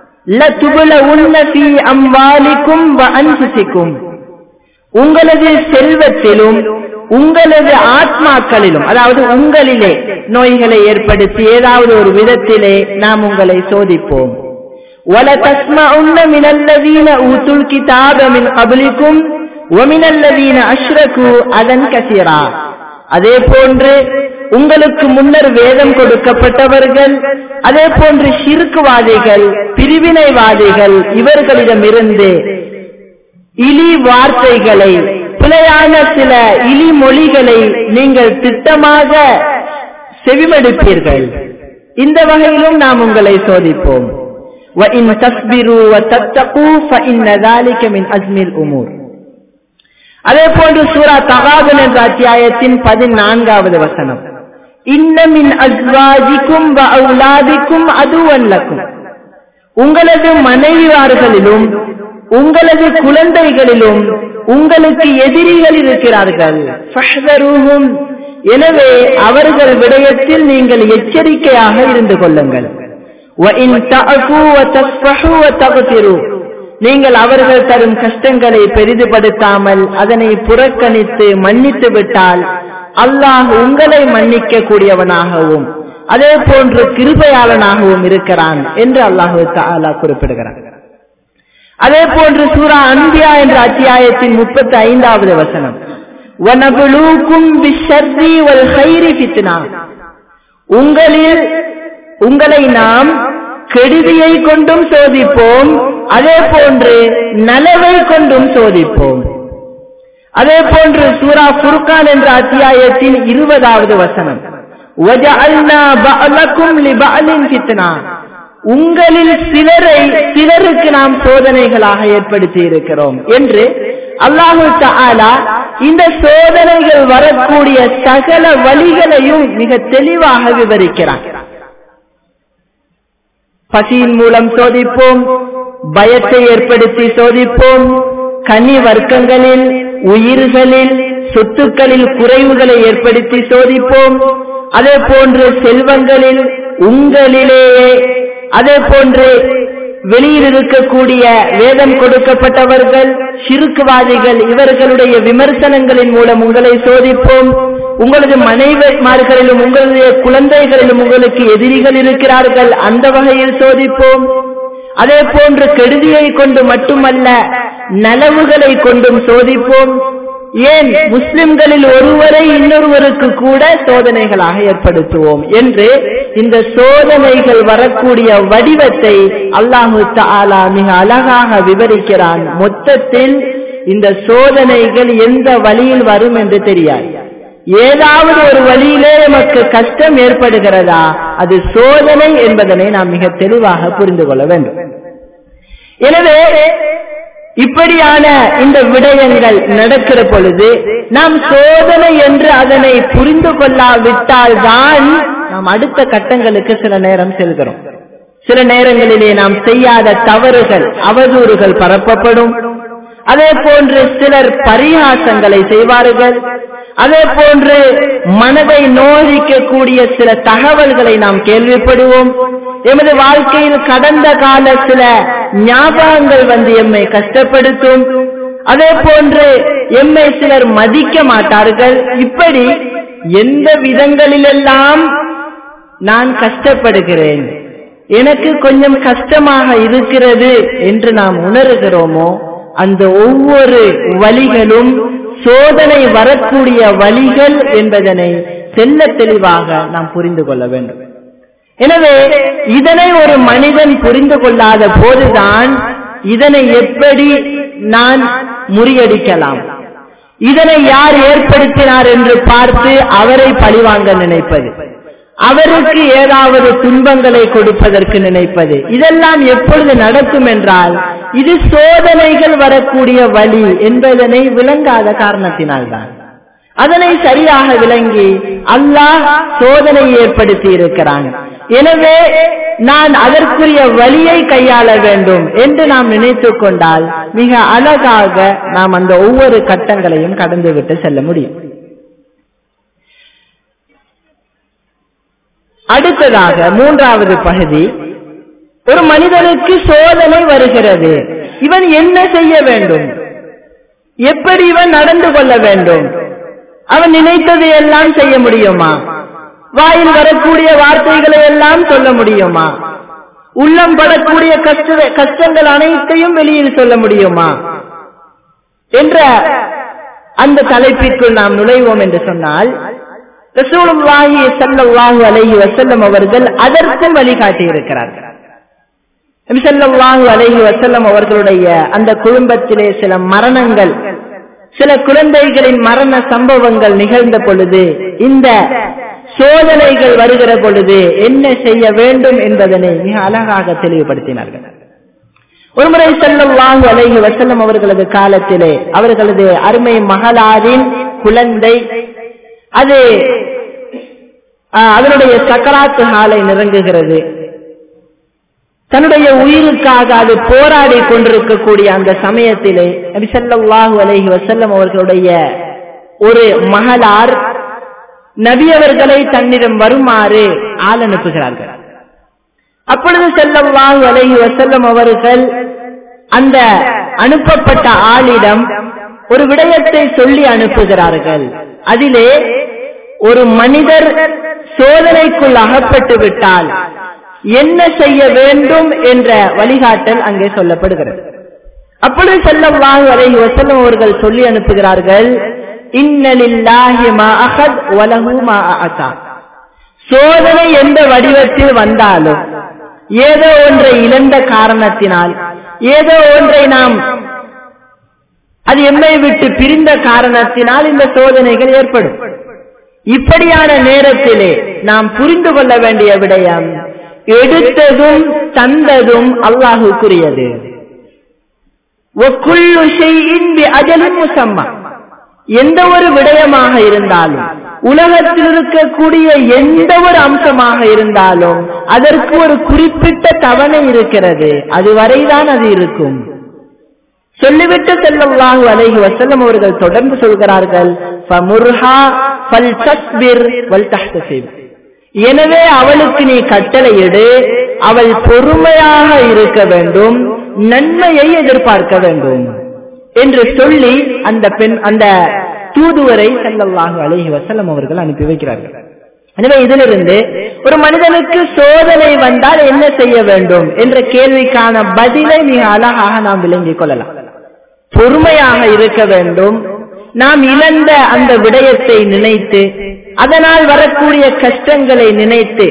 உங்களது செல்வத்திலும் உங்களது ஆத்மாக்களிலும் அதாவது உங்களிலே நோய்களை ஏற்படுத்தி ஏதாவது ஒரு விதத்திலே நாம் உங்களை சோதிப்போம் وَلَتَسْمَعُنَّ مِنَ الَّذِينَ أُوتُوا الْكِتَابَ مِنْ قَبْلِكُمْ وَمِنَ الَّذِينَ أَشْرَكُوا أَذًى كَثِيرًا அதே போன்று உங்களுக்கு முன்னர் வேதம் கொடுக்கப்பட்டவர்கள் அதே போன்று சிறுக்குவாதிகள் பிரிவினைவாதிகள் இவர்களிடமிருந்து இலி வார்த்தைகளை பிழையான சில இலி மொழிகளை நீங்கள் திட்டமாக செவிமடுப்பீர்கள் இந்த வகையிலும் நாம் உங்களை சோதிப்போம் وَإِن تَصْبِرُوا وَتَتَّقُوا فَإِنَّ ذَلِكَ مِنْ أَزْمِ الْأُمُورِ அதே போன்று சூரா தகாபன் என்ற அத்தியாயத்தின் பதினான்காவது வசனம் இன்னமின் அஸ்வாஜிக்கும் அவுலாதிக்கும் அதுவல்லக்கும் உங்களது மனைவியார்களிலும் உங்களது குழந்தைகளிலும் உங்களுக்கு எதிரிகள் இருக்கிறார்கள் எனவே அவர்கள் விடயத்தில் நீங்கள் எச்சரிக்கையாக இருந்து கொள்ளுங்கள் நீங்கள் அவர்கள் தரும் கஷ்டங்களை பெரிதுபடுத்தாமல் அதனை புறக்கணித்து மன்னித்து விட்டால் அல்லாஹ் உங்களை மன்னிக்க கூடியவனாகவும் அதே போன்று கிருபையாளனாகவும் இருக்கிறான் என்று அல்லாஹு தாலா குறிப்பிடுகிறான் அதே போன்று சூரா அன்பியா என்ற அத்தியாயத்தின் முப்பத்தி ஐந்தாவது வசனம் உங்களில் உங்களை நாம் கெடுதியை கொண்டும் சோதிப்போம் அதே போன்று நலவை கொண்டும் சோதிப்போம் அதே போன்று சூரா புர்கான் என்ற அத்தியாயத்தின் இருபதாவது வசனம் உங்களில் சிலரை சிலருக்கு நாம் சோதனைகளாக ஏற்படுத்தி இருக்கிறோம் என்று அல்லாஹு தாலா இந்த சோதனைகள் வரக்கூடிய சகல வழிகளையும் மிக தெளிவாக விவரிக்கிறான் பசியின் மூலம் சோதிப்போம் பயத்தை ஏற்படுத்தி சோதிப்போம் கனி வர்க்கங்களில் உயிர்களில் சொத்துக்களில் குறைவுகளை ஏற்படுத்தி சோதிப்போம் அதே போன்று செல்வங்களில் உங்களிலேயே அதே போன்று வெளியில் இருக்கக்கூடிய வேதம் கொடுக்கப்பட்டவர்கள் சிறுக்குவாதிகள் இவர்களுடைய விமர்சனங்களின் மூலம் உங்களை சோதிப்போம் உங்களது மனைவிமார்களிலும் உங்களுடைய குழந்தைகளிலும் உங்களுக்கு எதிரிகள் இருக்கிறார்கள் அந்த வகையில் சோதிப்போம் அதே போன்று கெடுதியை கொண்டு மட்டுமல்ல நலவுகளை கொண்டும் சோதிப்போம் ஏன் முஸ்லிம்களில் ஒருவரை இன்னொருவருக்கு கூட சோதனைகளாக ஏற்படுத்துவோம் என்று இந்த சோதனைகள் வரக்கூடிய வடிவத்தை அல்லாஹு தாலா மிக அழகாக விவரிக்கிறான் மொத்தத்தில் இந்த சோதனைகள் எந்த வழியில் வரும் என்று தெரியாது ஏதாவது ஒரு வழியிலே நமக்கு கஷ்டம் ஏற்படுகிறதா அது சோதனை என்பதனை நாம் மிக தெளிவாக புரிந்து கொள்ள வேண்டும் எனவே இப்படியான இந்த விடயங்கள் நடக்கிற பொழுது நாம் சோதனை என்று அதனை புரிந்து கொள்ளாவிட்டால் தான் நாம் அடுத்த கட்டங்களுக்கு சில நேரம் செல்கிறோம் சில நேரங்களிலே நாம் செய்யாத தவறுகள் அவதூறுகள் பரப்பப்படும் அதே போன்று சிலர் பரிகாசங்களை செய்வார்கள் அதே போன்று மனதை நோதிக்கக்கூடிய சில தகவல்களை நாம் கேள்விப்படுவோம் எமது வாழ்க்கையில் கடந்த கால சில ஞாபகங்கள் வந்து எம்மை கஷ்டப்படுத்தும் அதே போன்று எம்மை சிலர் மதிக்க மாட்டார்கள் இப்படி எந்த விதங்களிலெல்லாம் நான் கஷ்டப்படுகிறேன் எனக்கு கொஞ்சம் கஷ்டமாக இருக்கிறது என்று நாம் உணர்கிறோமோ அந்த ஒவ்வொரு வழிகளும் சோதனை வரக்கூடிய வழிகள் என்பதனை செல்ல தெளிவாக நாம் புரிந்து கொள்ள வேண்டும் எனவே இதனை ஒரு மனிதன் புரிந்து கொள்ளாத போதுதான் இதனை எப்படி நான் முறியடிக்கலாம் இதனை யார் ஏற்படுத்தினார் என்று பார்த்து அவரை பழிவாங்க நினைப்பது அவருக்கு ஏதாவது துன்பங்களை கொடுப்பதற்கு நினைப்பது இதெல்லாம் எப்பொழுது நடக்கும் என்றால் இது சோதனைகள் வரக்கூடிய வழி என்பதனை விளங்காத காரணத்தினால்தான் அதனை சரியாக விளங்கி அல்லாஹ் சோதனை ஏற்படுத்தி இருக்கிறான் எனவே நான் அதற்குரிய வழியை கையாள வேண்டும் என்று நாம் நினைத்துக் கொண்டால் மிக அழகாக நாம் அந்த ஒவ்வொரு கட்டங்களையும் கடந்துவிட்டு செல்ல முடியும் அடுத்ததாக மூன்றாவது பகுதி ஒரு மனிதனுக்கு சோதனை வருகிறது இவன் என்ன செய்ய வேண்டும் எப்படி இவன் நடந்து கொள்ள வேண்டும் அவன் நினைத்ததை எல்லாம் செய்ய முடியுமா வாயில் வரக்கூடிய வார்த்தைகளை எல்லாம் சொல்ல முடியுமா உள்ளம் படக்கூடிய கஷ்ட கஷ்டங்கள் அனைத்தையும் வெளியில் சொல்ல முடியுமா என்ற அந்த தலைப்பிற்குள் நாம் நுழைவோம் என்று சொன்னால் ரசூலுல்லாஹி ஸல்லல்லாஹு அலைஹி வஸல்லம் அவர்கள் அதற்கும் வழிகாட்டி இருக்கிறார்கள் நபி ஸல்லல்லாஹு அலைஹி வஸல்லம் அவர்களுடைய அந்த குடும்பத்திலே சில மரணங்கள் சில குழந்தைகளின் மரண சம்பவங்கள் நிகழ்ந்த பொழுது இந்த சோதனைகள் வருகிற பொழுது என்ன செய்ய வேண்டும் என்பதனை மிக அழகாக தெளிவுபடுத்தினார்கள் ஒருமுறை செல்லும் வாங்கு அலைஹி வசல்லம் அவர்களது காலத்திலே அவர்களது அருமை மகளாரின் குழந்தை அது அதனுடைய சக்கராத்து ஹாலை நிறங்குகிறது தன்னுடைய உயிருக்காக அது போராடி கொண்டிருக்கக்கூடிய அந்த சமயத்திலே நபிசல்லாஹு அலைஹி வசல்லம் அவர்களுடைய ஒரு மகளார் நபி அவர்களை தன்னிடம் வருமாறு ஆள் அனுப்புகிறார்கள் அப்பொழுது செல்லல்லாஹு அலைஹி வசல்லம் அவர்கள் அந்த அனுப்பப்பட்ட ஆளிடம் ஒரு விடயத்தை சொல்லி அனுப்புகிறார்கள் அதிலே ஒரு மனிதர் சோதனைக்குள் அகப்பட்டு விட்டால் என்ன செய்ய வேண்டும் என்ற வழிகாட்டல் அங்கே சொல்லப்படுகிறது அப்பொழுது செல்லல்லாஹு அலைஹி வசல்லம் அவர்கள் சொல்லி அனுப்புகிறார்கள் இன்னலில்லாஹி மா அஹத் வலஹு மா அஅதா சோதனை எந்த வடிவத்தில் வந்தாலும் ஏதோ ஒன்றை இழந்த காரணத்தினால் ஏதோ ஒன்றை நாம் அது எம்மை விட்டு பிரிந்த காரணத்தினால் இந்த சோதனைகள் ஏற்படும் இப்படியான நேரத்திலே நாம் புரிந்து கொள்ள வேண்டிய விடயம் எடுத்ததும் தந்ததும் அல்லாஹுக்குரியது எந்த ஒரு விடயமாக இருந்தாலும் உலகத்தில் இருக்கக்கூடிய எந்த ஒரு அம்சமாக இருந்தாலும் அதற்கு ஒரு குறிப்பிட்ட தவணை இருக்கிறது அதுவரைதான் அது இருக்கும் சொல்லிவிட்டு செல்லல்லாஹு அலைஹி வசல்லம் அவர்கள் தொடர்ந்து சொல்கிறார்கள் எனவே அவளுக்கு நீ கட்டளையிடு அவள் பொறுமையாக இருக்க வேண்டும் நன்மையை எதிர்பார்க்க வேண்டும் என்று சொல்லி அந்த பெண் அந்த தூதுவரை செல்லல்லாஹு அலைஹி வசல்லம் அவர்கள் அனுப்பி வைக்கிறார்கள் எனவே இதிலிருந்து ஒரு மனிதனுக்கு சோதனை வந்தால் என்ன செய்ய வேண்டும் என்ற கேள்விக்கான பதிலை மிக அழகாக நாம் விளங்கிக் கொள்ளலாம் பொறுமையாக இருக்க வேண்டும் நாம் இழந்த அந்த விடயத்தை நினைத்து அதனால் வரக்கூடிய கஷ்டங்களை நினைத்து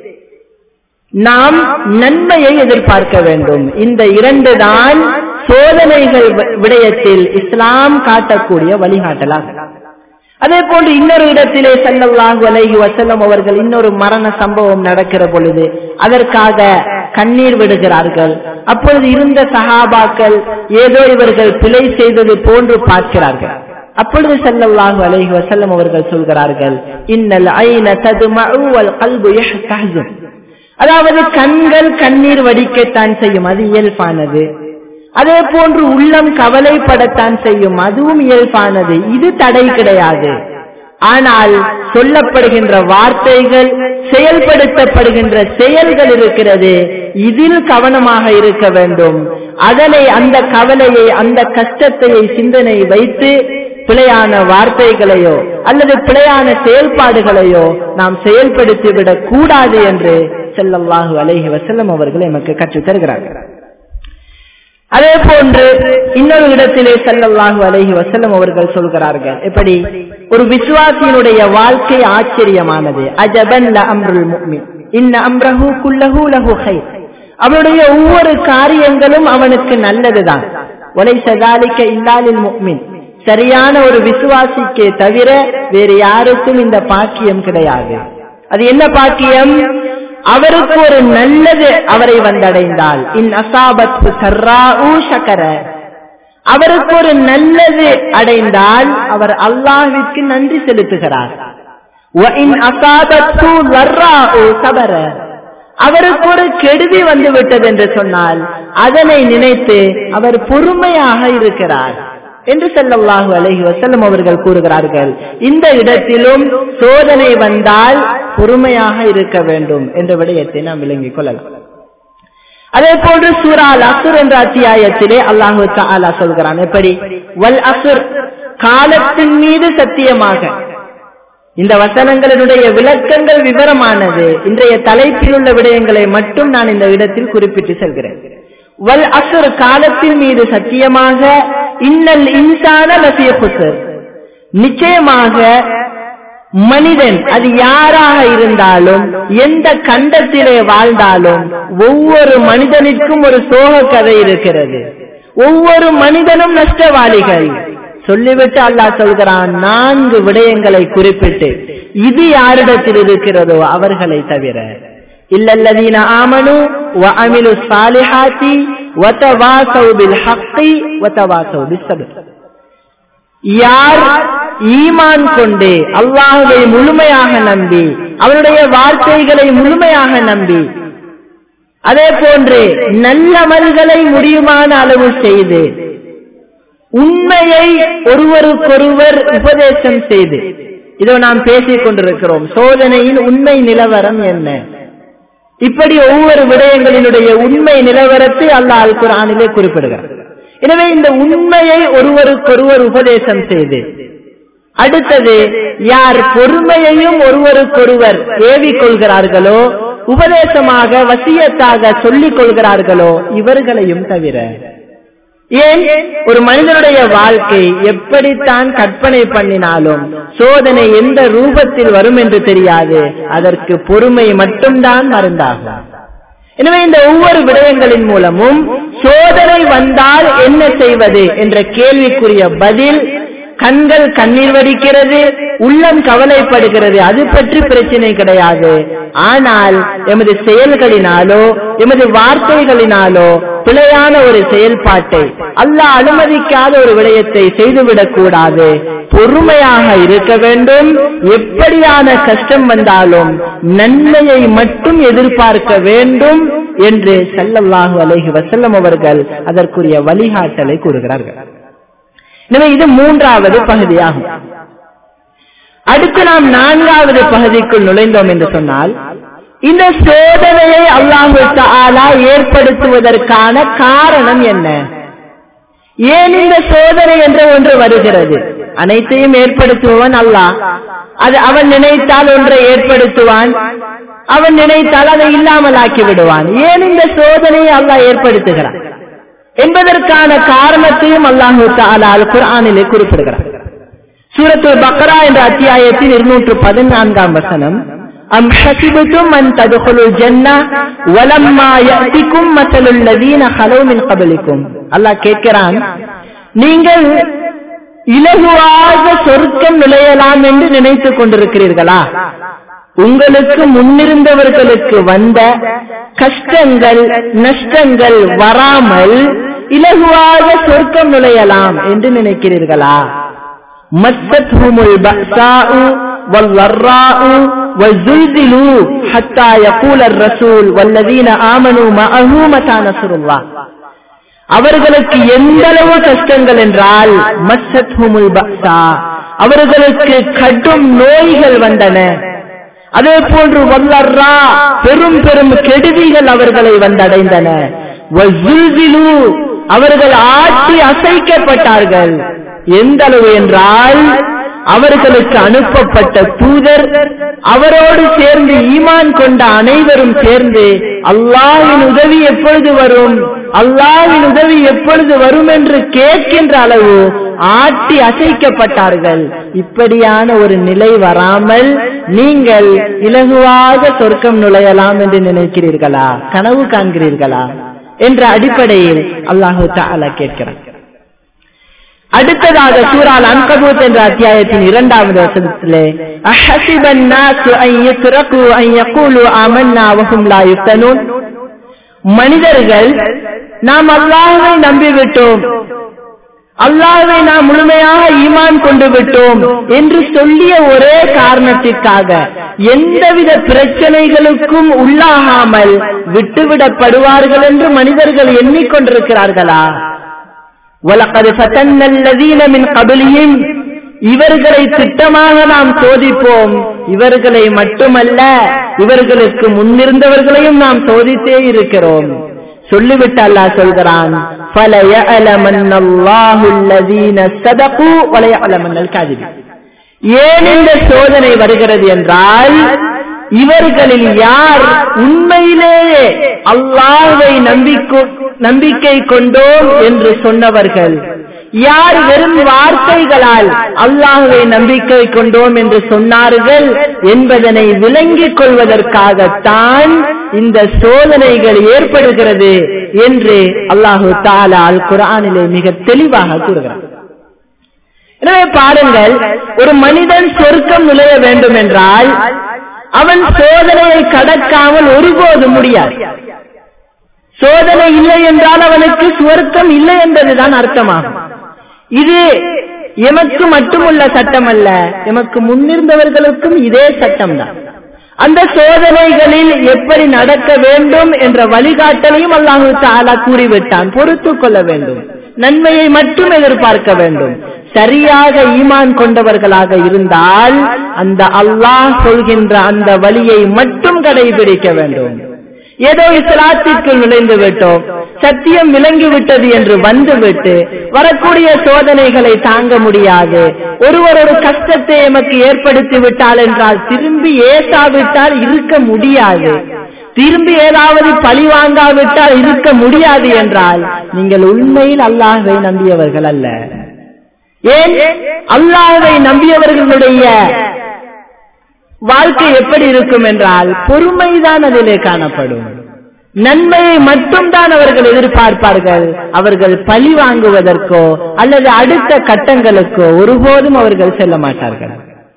நாம் நன்மையை எதிர்பார்க்க வேண்டும் இந்த இரண்டு தான் சோதனைகள் விடயத்தில் இஸ்லாம் காட்டக்கூடிய வழிகாட்டலாக அதே போன்று இன்னொரு இடத்திலே செல்லல்லாஹு அலைஹி வசல்லம் அவர்கள் இன்னொரு மரண சம்பவம் நடக்கிற பொழுது அதற்காக கண்ணீர் விடுகிறார்கள் அப்பொழுது இருந்த சகாபாக்கள் ஏதோ இவர்கள் பிழை செய்தது போன்று பார்க்கிறார்கள் அப்பொழுது செல்லல்லாஹு அலைஹி வசல்லம் அவர்கள் சொல்கிறார்கள் இன்னல் ஐன ததுமஉ வல் கல்பு யஹ்தஹ்சுன் அதாவது கண்கள் கண்ணீர் வடிக்கத்தான் செய்யும் அது இயல்பானது அதே போன்று உள்ளம் கவலைப்படத்தான் செய்யும் அதுவும் இயல்பானது இது தடை கிடையாது ஆனால் சொல்லப்படுகின்ற வார்த்தைகள் செயல்படுத்தப்படுகின்ற செயல்கள் இருக்கிறது இதில் கவனமாக இருக்க வேண்டும் அதனை அந்த கவலையை அந்த கஷ்டத்தையை சிந்தனை வைத்து பிழையான வார்த்தைகளையோ அல்லது பிழையான செயல்பாடுகளையோ நாம் செயல்படுத்திவிடக் கூடாது என்று செல்லல்லாஹு அலைஹி வசல்லம் அவர்கள் எமக்கு கற்றுத் தருகிறார்கள் அதே போன்று இன்னொரு இடத்திலே செல்லல்லாஹு அலைஹி வசல்லம் அவர்கள் சொல்கிறார்கள் எப்படி ஒரு விசுவாசியினுடைய வாழ்க்கை ஆச்சரியமானது அஜபன் அம்ருல் முக்மின் இன்ன அம்ரஹு குல்லஹு லஹு ஹைர் அவனுடைய ஒவ்வொரு காரியங்களும் அவனுக்கு நல்லதுதான் ஒலை சதாலிக்க இல்லாலில் முக்மின் சரியான ஒரு விசுவாசிக்கே தவிர வேறு யாருக்கும் இந்த பாக்கியம் கிடையாது அது என்ன பாக்கியம் அவருக்கு ஒரு நல்லது அவரை வந்தடைந்தால் இன் அசாபத்து சர்ராஊ சக்கர அவருக்கு ஒரு நல்லது அடைந்தால் அவர் அல்லாஹ்விற்கு நன்றி செலுத்துகிறார் சபர அவருக்கு ஒரு கெடுதி வந்து விட்டது என்று சொன்னால் அதனை நினைத்து அவர் பொறுமையாக இருக்கிறார் என்று செல்லல்லாஹு அலைஹி வசல்லம் அவர்கள் கூறுகிறார்கள் இந்த இடத்திலும் சோதனை வந்தால் பொறுமையாக இருக்க வேண்டும் என்ற விடயத்தை நாம் விளங்கிக் கொள்ளலாம் அதே போன்று சூரால் அசுர் என்ற அத்தியாயத்திலே அல்லாஹு தாலா சொல்கிறான் எப்படி வல் அசுர் காலத்தின் மீது சத்தியமாக இந்த வசனங்களினுடைய விளக்கங்கள் விவரமானது இன்றைய தலைப்பில் உள்ள விடயங்களை மட்டும் நான் இந்த இடத்தில் குறிப்பிட்டு செல்கிறேன் வல் அசுர் காலத்தின் மீது சத்தியமாக இன்னல் இன்சான லசிய நிச்சயமாக மனிதன் அது யாராக இருந்தாலும் எந்த கண்டத்திலே வாழ்ந்தாலும் ஒவ்வொரு மனிதனுக்கும் ஒரு சோக கதை இருக்கிறது ஒவ்வொரு மனிதனும் நஷ்டவாளிகள் சொல்லிவிட்டு அல்லாஹ் சொல்கிறான் நான்கு விடயங்களை குறிப்பிட்டு இது யாரிடத்தில் இருக்கிறதோ அவர்களை தவிர இல்லல்லதீன ஆமனு وعملوا الصالحات وتواصوا بالحق وتواصوا بالصبر யார் ஈமான் கொண்டு அல்லாஹுவை முழுமையாக நம்பி அவருடைய வார்த்தைகளை முழுமையாக நம்பி அதே போன்று நல்லமல்களை முடியுமான அளவு செய்து உண்மையை ஒருவருக்கொருவர் உபதேசம் செய்து இதோ நாம் பேசிக் கொண்டிருக்கிறோம் சோதனையின் உண்மை நிலவரம் என்ன இப்படி ஒவ்வொரு விடயங்களினுடைய உண்மை நிலவரத்தை அல்லாஹ் அல் குரானிலே குறிப்பிடுகிறார் எனவே இந்த உண்மையை ஒருவருக்கொருவர் உபதேசம் செய்து அடுத்தது யார் பொறுமையையும் ஒருவருக்கொருவர் ஏவிக் கொள்கிறார்களோ உபதேசமாக வசியத்தாக சொல்லிக் கொள்கிறார்களோ இவர்களையும் தவிர ஏன் ஒரு மனிதனுடைய வாழ்க்கை எப்படித்தான் கற்பனை பண்ணினாலும் சோதனை எந்த ரூபத்தில் வரும் என்று தெரியாது அதற்கு பொறுமை மட்டும்தான் மருந்தாகும் எனவே இந்த ஒவ்வொரு விடயங்களின் மூலமும் சோதனை வந்தால் என்ன செய்வது என்ற கேள்விக்குரிய பதில் கண்கள் கண்ணீர் வடிக்கிறது உள்ளம் கவலைப்படுகிறது அது பற்றி பிரச்சனை கிடையாது ஆனால் எமது செயல்களினாலோ எமது வார்த்தைகளினாலோ பிழையான ஒரு செயல்பாட்டை அல்லாஹ் அனுமதிக்காத ஒரு விடயத்தை செய்துவிடக் கூடாது பொறுமையாக இருக்க வேண்டும் எப்படியான கஷ்டம் வந்தாலும் நன்மையை மட்டும் எதிர்பார்க்க வேண்டும் என்று செல்லல்லாஹு அலைஹி வசல்லம் அவர்கள் அதற்குரிய வழிகாட்டலை கூறுகிறார்கள் எனவே இது மூன்றாவது பகுதியாகும் அடுத்து நாம் நான்காவது பகுதிக்குள் நுழைந்தோம் என்று சொன்னால் இந்த சோதனையை அல்லாஹு தாலா ஏற்படுத்துவதற்கான காரணம் என்ன ஏன் இந்த சோதனை என்ற ஒன்று வருகிறது அனைத்தையும் ஏற்படுத்துபவன் அல்லாஹ் அது அவன் நினைத்தால் ஒன்றை ஏற்படுத்துவான் அவன் நினைத்தால் அதை இல்லாமல் ஆக்கி விடுவான் ஏன் இந்த சோதனையை அல்லாஹ் ஏற்படுத்துகிறான் என்பதற்கான காரணத்தையும் அல்லாஹு தாலா அல் குரானிலே குறிப்பிடுகிறார் சூரத்து பக்ரா என்ற அத்தியாயத்தில் இருநூற்று பதினான்காம் வசனம் أم حسبتم أن تدخلوا الجنة ولما يأتكم مثل الذين خلوا من قبلكم அல்லாஹ் கேட்கிறான் நீங்கள் இலகுவாக சொர்க்கம் நுழையலாம் என்று நினைத்துக் கொண்டிருக்கிறீர்களா உங்களுக்கு முன்னிருந்தவர்களுக்கு வந்த கஷ்டங்கள் நஷ்டங்கள் வராமல் இலகுவாக சொர்க்கம் நுழையலாம் என்று நினைக்கிறீர்களா மத்தத்ஹுமுல் பஸாஉ வல்வர்ராஉ وزلزلوا حتى يقول الرسول والذين آمنوا معه متى نصر الله அவர்களுக்கு எந்த அளவு கஷ்டங்கள் என்றால் மஸ்ஸத்ஹுமுல் பஸா அவர்களுக்கு கடும் நோய்கள் வந்தன அதே போன்று வல்லர்ரா பெரும் பெரும் கெடுதிகள் அவர்களை வந்தடைந்தன அவர்கள் ஆட்சி அசைக்கப்பட்டார்கள் எந்த அளவு என்றால் அவர்களுக்கு அனுப்பப்பட்ட தூதர் அவரோடு சேர்ந்து ஈமான் கொண்ட அனைவரும் சேர்ந்து அல்லாவின் உதவி எப்பொழுது வரும் அல்லாவின் உதவி எப்பொழுது வரும் என்று கேட்கின்ற அளவு ஆட்டி அசைக்கப்பட்டார்கள் இப்படியான ஒரு நிலை வராமல் நீங்கள் இலகுவாக சொர்க்கம் நுழையலாம் என்று நினைக்கிறீர்களா கனவு காண்கிறீர்களா என்ற அடிப்படையில் அல்லாஹு தாலா கேட்கிறார் அடுத்ததாக சூரால் அன்கபூத் என்ற அத்தியாயத்தின் இரண்டாவது வசனத்திலே அஹசிபன் நாசு அன் யுத்ரகு அன் யகூலு ஆமன்னா வஹும் லா யுஃப்தனூன் மனிதர்கள் நாம் அல்லாஹ்வை நம்பிவிட்டோம் அல்லாஹ்வை நாம் முழுமையாக ஈமான் கொண்டு விட்டோம் என்று சொல்லிய ஒரே காரணத்திற்காக எந்தவித பிரச்சனைகளுக்கும் உள்ளாகாமல் விட்டுவிடப்படுவார்கள் என்று மனிதர்கள் எண்ணிக்கொண்டிருக்கிறார்களா وَلَقَدْ فَتَنَّ الَّذِينَ مِنْ قَبْلِهِمْ இவர்களை திட்டமாக நாம் சோதிப்போம் இவர்களை மட்டுமல்ல இவர்களுக்கு முன்னிருந்தவர்களையும் நாம் சோதித்தே இருக்கிறோம் சொல்லிவிட்டு அல்லாஹ் சொல்கிறான் فَلَيَعْلَمَنَّ اللَّهُ الَّذِينَ صَدَقُوا وَلَيَعْلَمَنَّ الْكَاذِبِينَ ஏன் இந்த சோதனை வருகிறது என்றால் இவர்களில் யார் உண்மையிலேயே அல்லாஹ்வை நம்பிக்கை நம்பிக்கை கொண்டோம் என்று சொன்னவர்கள் யார் வெறும் வார்த்தைகளால் அல்லாஹுவை நம்பிக்கை கொண்டோம் என்று சொன்னார்கள் என்பதனை விளங்கிக் கொள்வதற்காகத்தான் இந்த சோதனைகள் ஏற்படுகிறது என்று அல்லாஹு தாலா அல் குரானிலே மிக தெளிவாக கூறுகிறார் எனவே பாருங்கள் ஒரு மனிதன் சொர்க்கம் நுழைய வேண்டும் என்றால் அவன் சோதனையை கடக்காமல் ஒருபோது முடியாது சோதனை இல்லை என்றால் அவனுக்கு சுவர்க்கம் இல்லை என்பதுதான் அர்த்தமாகும் இது எமக்கு மட்டுமுள்ள சட்டம் அல்ல எமக்கு முன்னிருந்தவர்களுக்கும் இதே சட்டம் தான் அந்த சோதனைகளில் எப்படி நடக்க வேண்டும் என்ற வழிகாட்டலையும் அல்லாஹு தாலா கூறிவிட்டான் பொறுத்து கொள்ள வேண்டும் நன்மையை மட்டும் எதிர்பார்க்க வேண்டும் சரியாக ஈமான் கொண்டவர்களாக இருந்தால் அந்த அல்லாஹ் சொல்கின்ற அந்த வழியை மட்டும் கடைபிடிக்க வேண்டும் ஏதோ இஸ்லாத்திற்குள் நுழைந்து விட்டோம் சத்தியம் விளங்கி விட்டது என்று வந்துவிட்டு வரக்கூடிய சோதனைகளை தாங்க முடியாது ஒருவர் ஒரு கஷ்டத்தை எமக்கு ஏற்படுத்தி விட்டால் என்றால் திரும்பி ஏசாவிட்டால் இருக்க முடியாது திரும்பி ஏதாவது பழி வாங்காவிட்டால் இருக்க முடியாது என்றால் நீங்கள் உண்மையில் அல்லாஹை நம்பியவர்கள் அல்ல ஏன் அல்லாஹை நம்பியவர்களுடைய வாழ்க்கை எப்படி இருக்கும் என்றால் பொறுமைதான் அதிலே காணப்படும் நன்மையை மட்டும்தான் அவர்கள் எதிர்பார்ப்பார்கள் அவர்கள் பழி வாங்குவதற்கோ அல்லது அடுத்த கட்டங்களுக்கோ ஒருபோதும் அவர்கள் செல்ல மாட்டார்கள்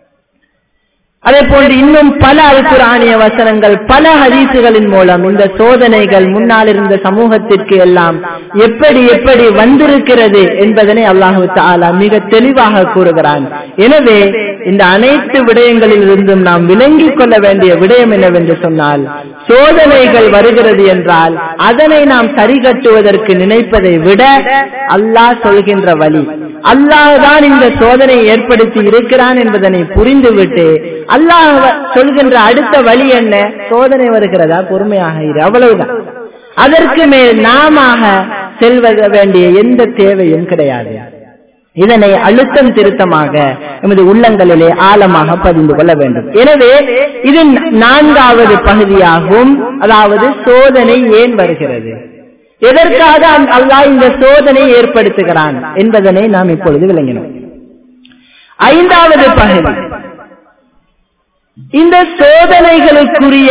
அதே போன்று இன்னும் பல அல்குரானிய வசனங்கள் பல ஹதீசுகளின் மூலம் இந்த சோதனைகள் முன்னால் இருந்த சமூகத்திற்கு எல்லாம் எப்படி எப்படி வந்திருக்கிறது என்பதனை அல்லாஹு தாலா மிக தெளிவாக கூறுகிறான் எனவே இந்த அனைத்து விடயங்களில் இருந்தும் நாம் விளங்கிக் கொள்ள வேண்டிய விடயம் என்னவென்று சொன்னால் சோதனைகள் வருகிறது என்றால் அதனை நாம் சரி கட்டுவதற்கு நினைப்பதை விட அல்லாஹ் சொல்கின்ற வழி அல்லாஹ் தான் இந்த சோதனை ஏற்படுத்தி இருக்கிறான் என்பதனை புரிந்துவிட்டு அல்லாஹ் சொல்கின்ற அடுத்த வழி என்ன சோதனை வருகிறதா பொறுமையாக இரு அவ்வளவுதான் அதற்கு மேல் நாம செல்வத வேண்டிய எந்த தேவையும் கிடையாது இதனை அழுத்தம் திருத்தமாக எமது உள்ளங்களிலே ஆழமாக பதிந்து கொள்ள வேண்டும் எனவே இது நான்காவது பகுதியாகும் அதாவது சோதனை ஏன் வருகிறது எதற்காக அல்லாஹ் இந்த சோதனை ஏற்படுத்துகிறான் என்பதனை நாம் இப்பொழுது விளங்கினோம் ஐந்தாவது பகுதி இந்த சோதனைகளுக்குரிய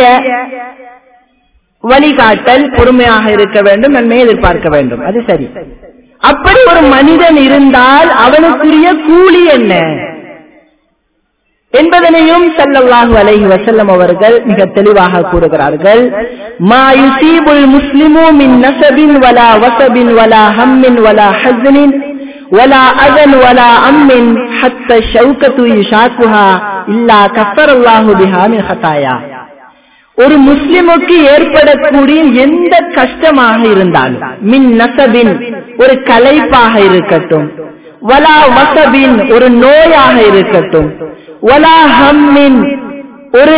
வழிகாட்டல் பொறுமையாக இருக்க வேண்டும் நன்மையை எதிர்பார்க்க வேண்டும் அது சரி அப்படி ஒரு மனிதன் இருந்தால் அவனுக்குரிய கூலி என்ன என்பதனையும் சல்லல்லாஹு அலைஹி வசல்லம் அவர்கள் மிக தெளிவாக கூறுகிறார்கள் மா யுசீபுல் முஸ்லிமு மின் நசபின் வலா வசபின் வலா ஹம்மின் வலா ஹஸ்னின் ولا أذن ولا أمن حتى الشوكة يشاكها إلا كفر الله بها من خطايا ஒரு முஸ்லிமுக்கு ஏற்படக்கூடிய எந்த கஷ்டமாக இருந்தாலும் மின் நசபின் ஒரு கலைப்பாக இருக்கட்டும் வலா வசபின் ஒரு நோயாக இருக்கட்டும் வலா ஹம்மின் ஒரு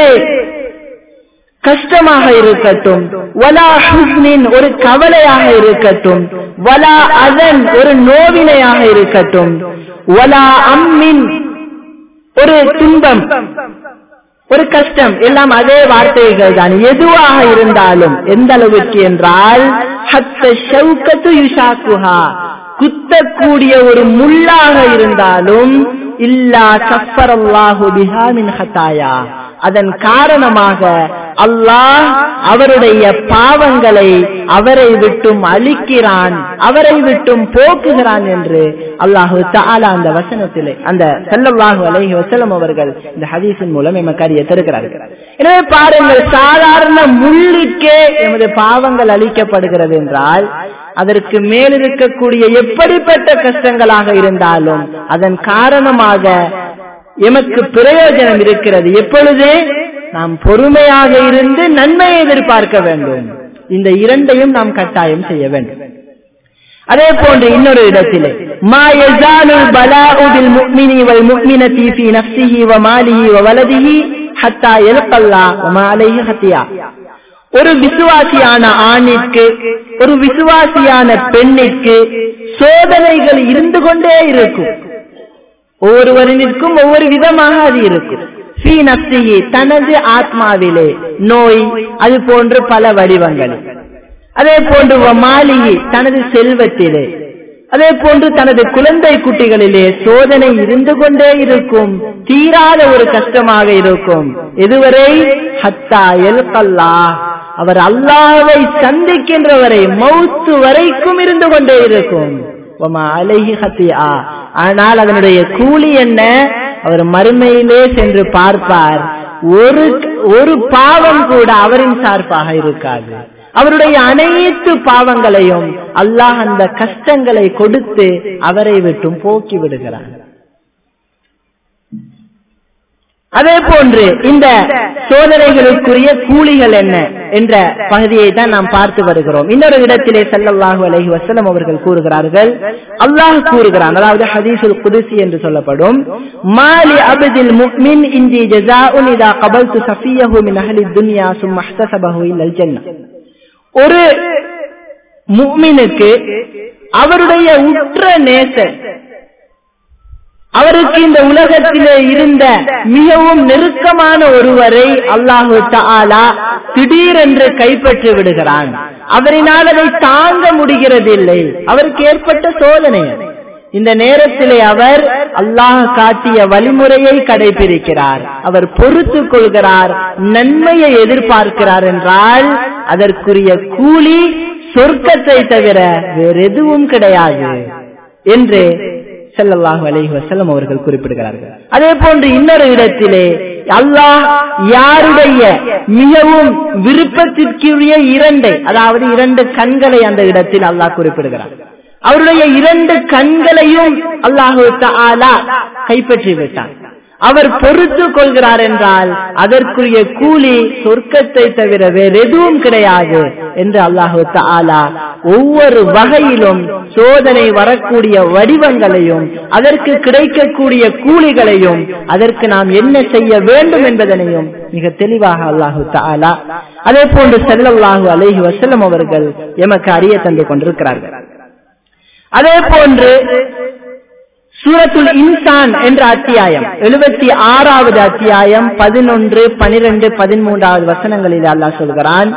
கஷ்டமாக இருக்கட்டும் வலா ஹுஸ்னின் ஒரு கவலையாக இருக்கட்டும் வலா அதன் ஒரு நோவினையாக இருக்கட்டும் வலா அம்மின் ஒரு துன்பம் ஒரு கஷ்டம் எல்லாம் அதே வார்த்தைகள் தான் எதுவாக இருந்தாலும் எந்த அளவிற்கு என்றால் ஹத்த ஷவுக்கத்து யுஷாக்குஹா குத்தக்கூடிய ஒரு முள்ளாக இருந்தாலும் இல்லா கஃபரல்லாஹு பிஹா மின் ஹதாயா அதன் காரணமாக அல்லாஹ் அவருடைய பாவங்களை அவரை விட்டும் அழிக்கிறான் அவரை விட்டும் போக்குகிறான் என்று அல்லாஹு தாலா அந்த வசனத்திலே அந்த செல்லல்லாஹு அலைஹி வசலம் அவர்கள் இந்த ஹதீஸின் மூலம் எமக்கு அறிய தருகிறார்கள் எனவே பாருங்கள் சாதாரண முள்ளுக்கே எமது பாவங்கள் அழிக்கப்படுகிறது என்றால் அதற்கு மேல் இருக்கக்கூடிய எப்படிப்பட்ட கஷ்டங்களாக இருந்தாலும் அதன் காரணமாக எமக்கு பிரயோஜனம் இருக்கிறது எப்பொழுது நாம் பொறுமையாக இருந்து நன்மையை எதிர்பார்க்க வேண்டும் இந்த இரண்டையும் நாம் கட்டாயம் செய்ய வேண்டும் அதே போன்று இன்னொரு இடத்திலே மா யஸாலுல் பலாஉ பில் முஃமினி வல் முஃமினதி ஃபீ நஃப்ஸிஹி வ மாலிஹி வ வலதிஹி ஹத்தா யல்கல்லாஹ் வ மா அலைஹி ஹத்தியா ஒரு விசுவாசியான ஆணிற்கு ஒரு விசுவாசியான பெண்ணிற்கு சோதனைகள் இருந்து கொண்டே இருக்கும் ஒவ்வொருவரிற்கும் ஒவ்வொரு விதமாக அது இருக்கும் தனது ஆத்மாவிலே நோய் அது போன்று பல வடிவங்கள் அதே போன்று மாளிகை தனது செல்வத்திலே அதே போன்று தனது குழந்தை குட்டிகளிலே சோதனை இருந்து கொண்டே இருக்கும் தீராத ஒரு கஷ்டமாக இருக்கும் இதுவரை ஹத்தா எல்கல்லா அவர் அல்லாவை சந்திக்கின்றவரை மௌத்து வரைக்கும் இருந்து கொண்டே இருக்கும் அலைஹி ஹத்தியா ஆனால் அதனுடைய கூலி என்ன அவர் மறுமையிலே சென்று பார்ப்பார் ஒரு ஒரு பாவம் கூட அவரின் சார்பாக இருக்காது அவருடைய அனைத்து பாவங்களையும் அல்லாஹ் அந்த கஷ்டங்களை கொடுத்து அவரை விட்டும் போக்கி விடுகிறார் அதே போன்று இந்த சோதனைகளுக்குரிய கூலிகள் என்ன என்ற பகுதியை தான் நாம் பார்த்து வருகிறோம் இன்னொரு இடத்திலே செல்லல்லாஹு அலஹி வசலம் அவர்கள் கூறுகிறார்கள் அல்லாஹ் கூறுகிறான் அதாவது ஹதீசுல் குதிசி என்று சொல்லப்படும் மாலி அபதில் முக்மின் இந்தி ஜஸாஉன் இதா கபல்து சஃபியஹு மின் அஹ்லி துன்யா சும்ம அஹ்தஸபஹு இல்லல் ஜன்னah ஒரு முக்மினுக்கு அவருடைய உற்ற நேசர் அவருக்கு இந்த உலகத்திலே இருந்த மிகவும் நெருக்கமான ஒருவரை அல்லாஹு தாலா திடீரென்று கைப்பற்றி விடுகிறான் அவரினால் அதை தாங்க முடிகிறதில்லை அவருக்கு ஏற்பட்ட சோதனை இந்த நேரத்திலே அவர் அல்லாஹ் காட்டிய வழிமுறையை கடைபிடிக்கிறார் அவர் பொறுத்து கொள்கிறார் நன்மையை எதிர்பார்க்கிறார் என்றால் அதற்குரிய கூலி சொர்க்கத்தை தவிர வேறு எதுவும் கிடையாது என்று செல்லல்லாஹு அலைஹி வஸல்லம் அவர்கள் குறிப்பிடுகிறார்கள் அதே போன்று இன்னொரு இடத்திலே அல்லாஹ் யாருடைய மிகவும் விருப்பத்திற்குரிய இரண்டை அதாவது இரண்டு கண்களை அந்த இடத்தில் அல்லாஹ் குறிப்பிடுகிறார் அவருடைய இரண்டு கண்களையும் அல்லாஹு தாலா கைப்பற்றி விட்டார் அவர் பொறுத்து கொள்கிறார் என்றால் அதற்குரிய கூலி சொர்க்கத்தை தவிர வேறு எதுவும் கிடையாது என்று அல்லாஹு தாலா ஒவ்வொரு வகையிலும் சோதனை வரக்கூடிய வடிவங்களையும் அதற்கு கிடைக்கக்கூடிய கூலிகளையும் அதற்கு நாம் என்ன செய்ய வேண்டும் என்பதனையும் மிக தெளிவாக அல்லாஹு தாலா அதே போன்று செல்லல்லாஹு அலேஹி வசல்லம் அவர்கள் எமக்கு அறிய தந்து கொண்டிருக்கிறார்கள் அதே போன்று சூரத்துல் இன்சான் என்ற அத்தியாயம் எழுபத்தி ஆறாவது அத்தியாயம் பதினொன்று பனிரெண்டு பதிமூன்றாவது வசனங்களில் அல்லாஹ் சொல்கிறான்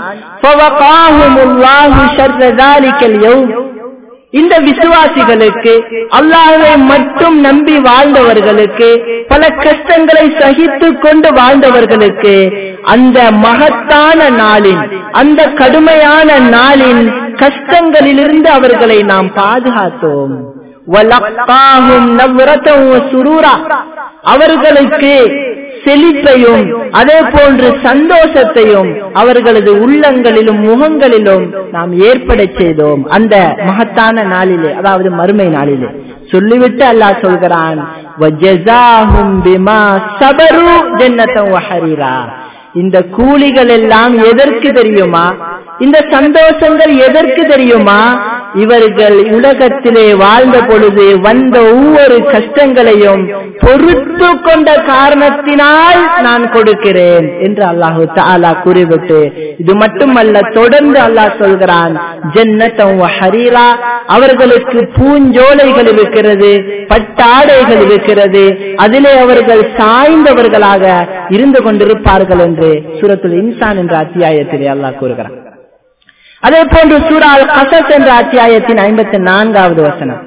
இந்த விசுவாசிகளுக்கு அல்லாஹை மட்டும் நம்பி வாழ்ந்தவர்களுக்கு பல கஷ்டங்களை சகித்து கொண்டு வாழ்ந்தவர்களுக்கு அந்த மகத்தான நாளின் அந்த கடுமையான நாளின் கஷ்டங்களிலிருந்து அவர்களை நாம் பாதுகாத்தோம் அவர்களுக்கு செழிப்பையும் அதே போன்று சந்தோஷத்தையும் அவர்களது உள்ளங்களிலும் முகங்களிலும் நாம் ஏற்பட செய்தோம் அந்த மகத்தான நாளிலே அதாவது மறுமை நாளிலே சொல்லிவிட்டு அல்லாஹ் சொல்கிறான் இந்த கூலிகள் எல்லாம் எதற்கு தெரியுமா இந்த சந்தோஷங்கள் எதற்கு தெரியுமா இவர்கள் உலகத்திலே வாழ்ந்த பொழுது வந்த ஒவ்வொரு கஷ்டங்களையும் பொறுத்து கொண்ட காரணத்தினால் நான் கொடுக்கிறேன் என்று அல்லாஹு தாலா கூறிவிட்டு இது மட்டுமல்ல தொடர்ந்து அல்லாஹ் சொல்கிறான் ஜன்னத்தம் ஹரீரா அவர்களுக்கு பூஞ்சோலைகள் இருக்கிறது பட்டாடைகள் இருக்கிறது அதிலே அவர்கள் சாய்ந்தவர்களாக இருந்து கொண்டிருப்பார்கள் என்று சூரத்துல் இன்சான் என்ற அத்தியாயத்திலே அல்லாஹ் கூறுகிறான் அதே போன்று சூறால் கசஸ் என்ற அத்தியாயத்தின் ஐம்பத்தி நான்காவது வசனம்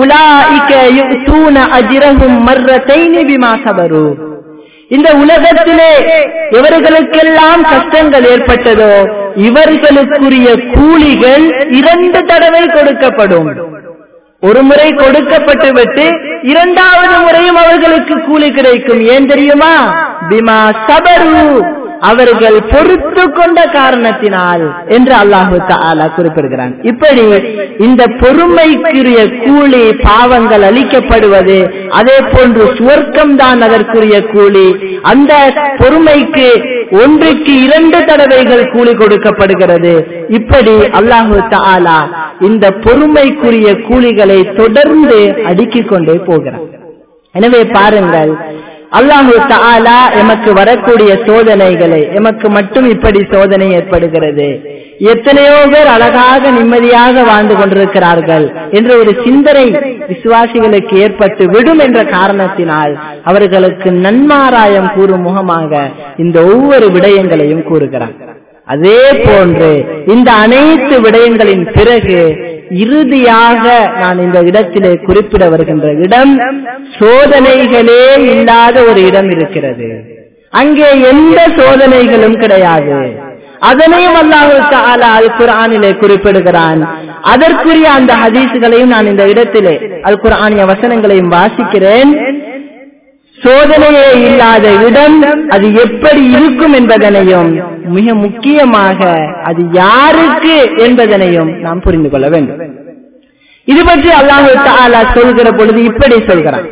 இந்த உலகத்திலே எவர்களுக்கெல்லாம் கஷ்டங்கள் ஏற்பட்டதோ இவர்களுக்குரிய கூலிகள் இரண்டு தடவை கொடுக்கப்படும் ஒரு முறை கொடுக்கப்பட்டு விட்டு இரண்டாவது முறையும் அவர்களுக்கு கூலி கிடைக்கும் ஏன் தெரியுமா பிமா சபரு அவர்கள் பொறுத்து கொண்ட காரணத்தினால் என்று அல்லாஹு தாலா குறிப்பிடுகிறான் இப்படி இந்த பொறுமைக்குரிய கூலி பாவங்கள் அளிக்கப்படுவது அதே போன்று சுவர்க்கம் தான் அதற்குரிய கூலி அந்த பொறுமைக்கு ஒன்றுக்கு இரண்டு தடவைகள் கூலி கொடுக்கப்படுகிறது இப்படி அல்லாஹு தாலா இந்த பொறுமைக்குரிய கூலிகளை தொடர்ந்து அடுக்கிக் கொண்டே போகிறார் எனவே பாருங்கள் அல்லாஹு தாலா எமக்கு வரக்கூடிய சோதனைகளை எமக்கு மட்டும் இப்படி சோதனை ஏற்படுகிறது எத்தனையோ பேர் அழகாக நிம்மதியாக வாழ்ந்து கொண்டிருக்கிறார்கள் என்ற ஒரு சிந்தனை விசுவாசிகளுக்கு ஏற்பட்டு விடும் என்ற காரணத்தினால் அவர்களுக்கு நன்மாராயம் கூறும் முகமாக இந்த ஒவ்வொரு விடயங்களையும் கூறுகிறார் அதே போன்று இந்த அனைத்து விடயங்களின் பிறகு இறுதியாக நான் இந்த இடத்திலே குறிப்பிட வருகின்ற இடம் சோதனைகளே இல்லாத ஒரு இடம் இருக்கிறது அங்கே எந்த சோதனைகளும் கிடையாது அதனையும் அல்லாஹு தாலா அல் குரானிலே குறிப்பிடுகிறான் அதற்குரிய அந்த ஹதீசுகளையும் நான் இந்த இடத்திலே அல் குரானிய வசனங்களையும் வாசிக்கிறேன் சோதனையே இல்லாத இடம் அது எப்படி இருக்கும் என்பதனையும் மிக முக்கியமாக அது யாருக்கு என்பதனையும் நாம் புரிந்து கொள்ள வேண்டும் இது பற்றி அல்லாஹு தாலா சொல்கிற பொழுது இப்படி சொல்கிறான்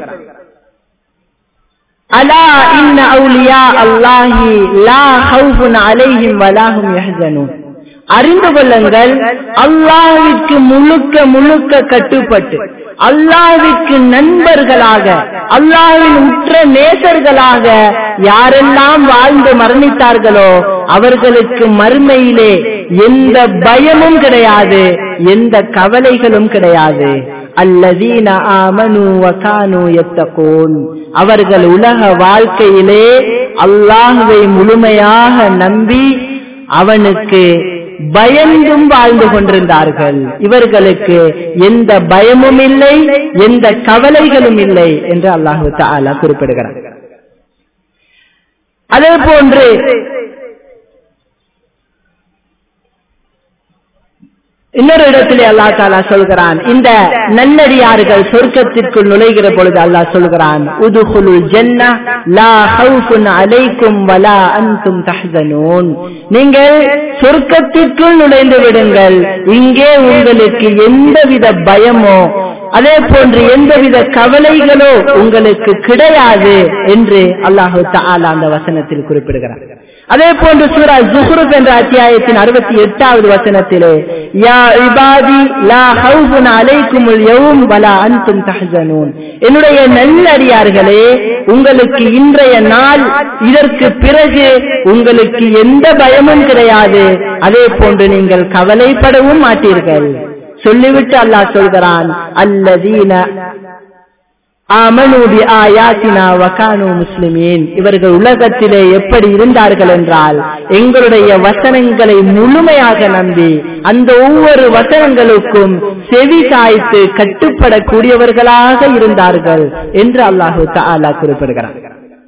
அலா இன்ன அவுலியா அல்லாஹி லா ஹவுஃபுன் அலைஹிம் வலாஹும் யஹ்சனூன் அறிந்து கொள்ளுங்கள் அல்லாஹ்விற்கு முழுக்க முழுக்க கட்டுப்பட்டு அல்லாஹ்விற்கு நண்பர்களாக அல்லாஹ்வின் உற்ற நேசர்களாக யாரெல்லாம் வாழ்ந்து மரணித்தார்களோ அவர்களுக்கு மறுமையிலே எந்த பயமும் கிடையாது எந்த கவலைகளும் கிடையாது அல்லதீன ஆமனு வகானு எத்தகோன் அவர்கள் உலக வாழ்க்கையிலே அல்லாஹுவை முழுமையாக நம்பி அவனுக்கு பயந்தும் வாழ்ந்து கொண்டிருந்தார்கள் இவர்களுக்கு எந்த பயமும் இல்லை எந்த கவலைகளும் இல்லை என்று அல்லாஹு தாலா குறிப்பிடுகிறார் அதே போன்று இன்னொரு இடத்திலே அல்லா தாலா சொல்கிறான் இந்த நல்லடியார்கள் சொர்க்கத்திற்குள் நுழைகிற பொழுது அல்லாஹ் சொல்கிறான் உதுகுலுல் ஜன்னா லா ஹவுஃபுன் அலைக்கும் வலா அன்தும் தஹ்சனூன் நீங்கள் சொர்க்கத்திற்குள் நுழைந்து விடுங்கள் இங்கே உங்களுக்கு எந்தவித பயமோ அதே போன்று எந்தவித கவலைகளோ உங்களுக்கு கிடையாது என்று அல்லாஹு தாலா அந்த வசனத்தில் குறிப்பிடுகிறார் அதே போன்று சூரா ஜுஹ்ருப் என்ற அத்தியாயத்தின் அறுபத்தி எட்டாவது வசனத்திலே யா இபாதி லா ஹவுஃபுன் அலைக்குமுல் யௌம் வலா அன்தும் தஹ்சனூன் என்னுடைய நல்லடியார்களே உங்களுக்கு இன்றைய நாள் இதற்கு பிறகு உங்களுக்கு எந்த பயமும் கிடையாது அதே போன்று நீங்கள் கவலைப்படவும் மாட்டீர்கள் சொல்லிவிட்டு அல்லாஹ் சொல்கிறான் அல்லதீன ஆமனூபி ஆயாத்தினா வகானு முஸ்லிமீன் இவர்கள் உலகத்திலே எப்படி இருந்தார்கள் என்றால் எங்களுடைய வசனங்களை முழுமையாக நம்பி அந்த ஒவ்வொரு வசனங்களுக்கும் செவி சாய்த்து கட்டுப்படக்கூடியவர்களாக இருந்தார்கள் என்று அல்லாஹு தாலா குறிப்பிடுகிறார்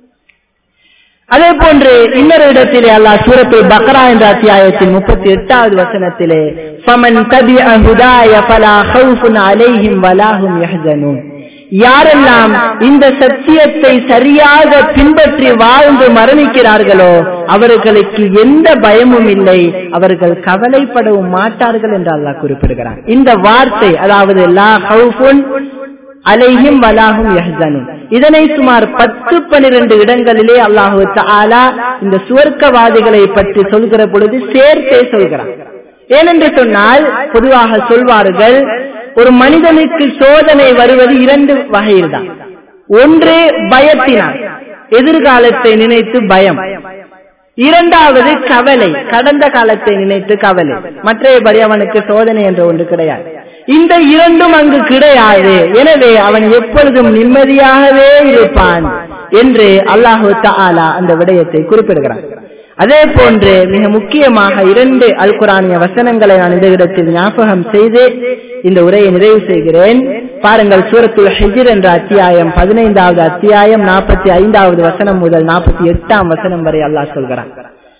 அதே போன்று இன்னொரு இடத்திலே அல்லாஹ் சூரத்தில் பக்ரா என்ற அத்தியாயத்தின் முப்பத்தி எட்டாவது வசனத்திலே ஃபமன் தபிஅ ஹுதாய ஃபலா ஹவுஃபுன் அலைஹிம் வலாஹும் யஹ்சனூன் யாரெல்லாம் இந்த சத்தியத்தை சரியாக பின்பற்றி வாழ்ந்து மரணிக்கிறார்களோ அவர்களுக்கு எந்த பயமும் இல்லை அவர்கள் கவலைப்படவும் மாட்டார்கள் என்று அல்லாஹ் குறிப்பிடுகிறார் இந்த வார்த்தை அதாவது லா ஹவுஃபுன் அலைஹிம் வலாஹும் யஹ்சனும் இதனை சுமார் பத்து பனிரெண்டு இடங்களிலே அல்லாஹு தாலா இந்த சுவர்க்கவாதிகளை பற்றி சொல்கிற பொழுது சேர்த்தே சொல்கிறார் ஏனென்று சொன்னால் பொதுவாக சொல்வார்கள் ஒரு மனிதனுக்கு சோதனை வருவது இரண்டு வகையில் தான் ஒன்று பயத்தினால் எதிர்காலத்தை நினைத்து பயம் இரண்டாவது கவலை கடந்த காலத்தை நினைத்து கவலை மற்றபடி அவனுக்கு சோதனை என்ற ஒன்று கிடையாது இந்த இரண்டும் அங்கு கிடையாது எனவே அவன் எப்பொழுதும் நிம்மதியாகவே இருப்பான் என்று அல்லாஹு தாலா அந்த விடயத்தை குறிப்பிடுகிறான் அதே போன்று மிக முக்கியமாக இரண்டு அல் குரானிய வசனங்களை நான் இந்த இடத்தில் ஞாபகம் செய்து இந்த உரையை நிறைவு செய்கிறேன் பாருங்கள் சூரத்துல் ஹிஜிர் என்ற அத்தியாயம் பதினைந்தாவது அத்தியாயம் நாற்பத்தி ஐந்தாவது வசனம் முதல் நாற்பத்தி எட்டாம் வசனம் வரை அல்லாஹ் சொல்கிறான்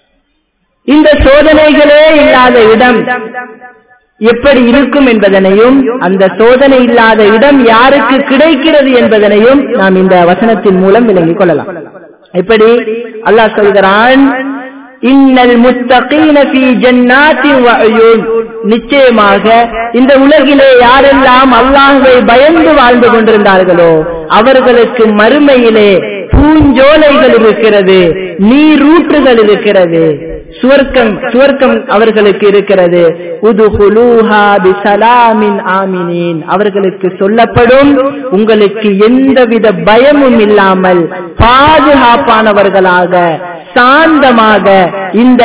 இந்த சோதனைகளே இல்லாத இடம் எப்படி இருக்கும் என்பதனையும் அந்த சோதனை இல்லாத இடம் யாருக்கு கிடைக்கிறது என்பதனையும் நாம் இந்த வசனத்தின் மூலம் விளங்கிக் கொள்ளலாம் எப்படி அல்லாஹ் சொல்கிறான் இன்னல் முத்தகீன ஃபீ ஜன்னாத்தின் வஅயூன் நிச்சயமாக இந்த உலகிலே யாரெல்லாம் அல்லாஹ்வை பயந்து வாழ்ந்து கொண்டிருந்தார்களோ அவர்களுக்கு மறுமையிலே பூஞ்சோலைகள் இருக்கிறது நீரூற்றுகள் இருக்கிறது சுவர்க்கம் சுவர்க்கம் அவர்களுக்கு இருக்கிறது உதுகுலூஹா பிசலாமின் ஆமினீன் அவர்களுக்கு சொல்லப்படும் உங்களுக்கு எந்தவித பயமும் இல்லாமல் பாதுகாப்பானவர்களாக சாந்தமாக இந்த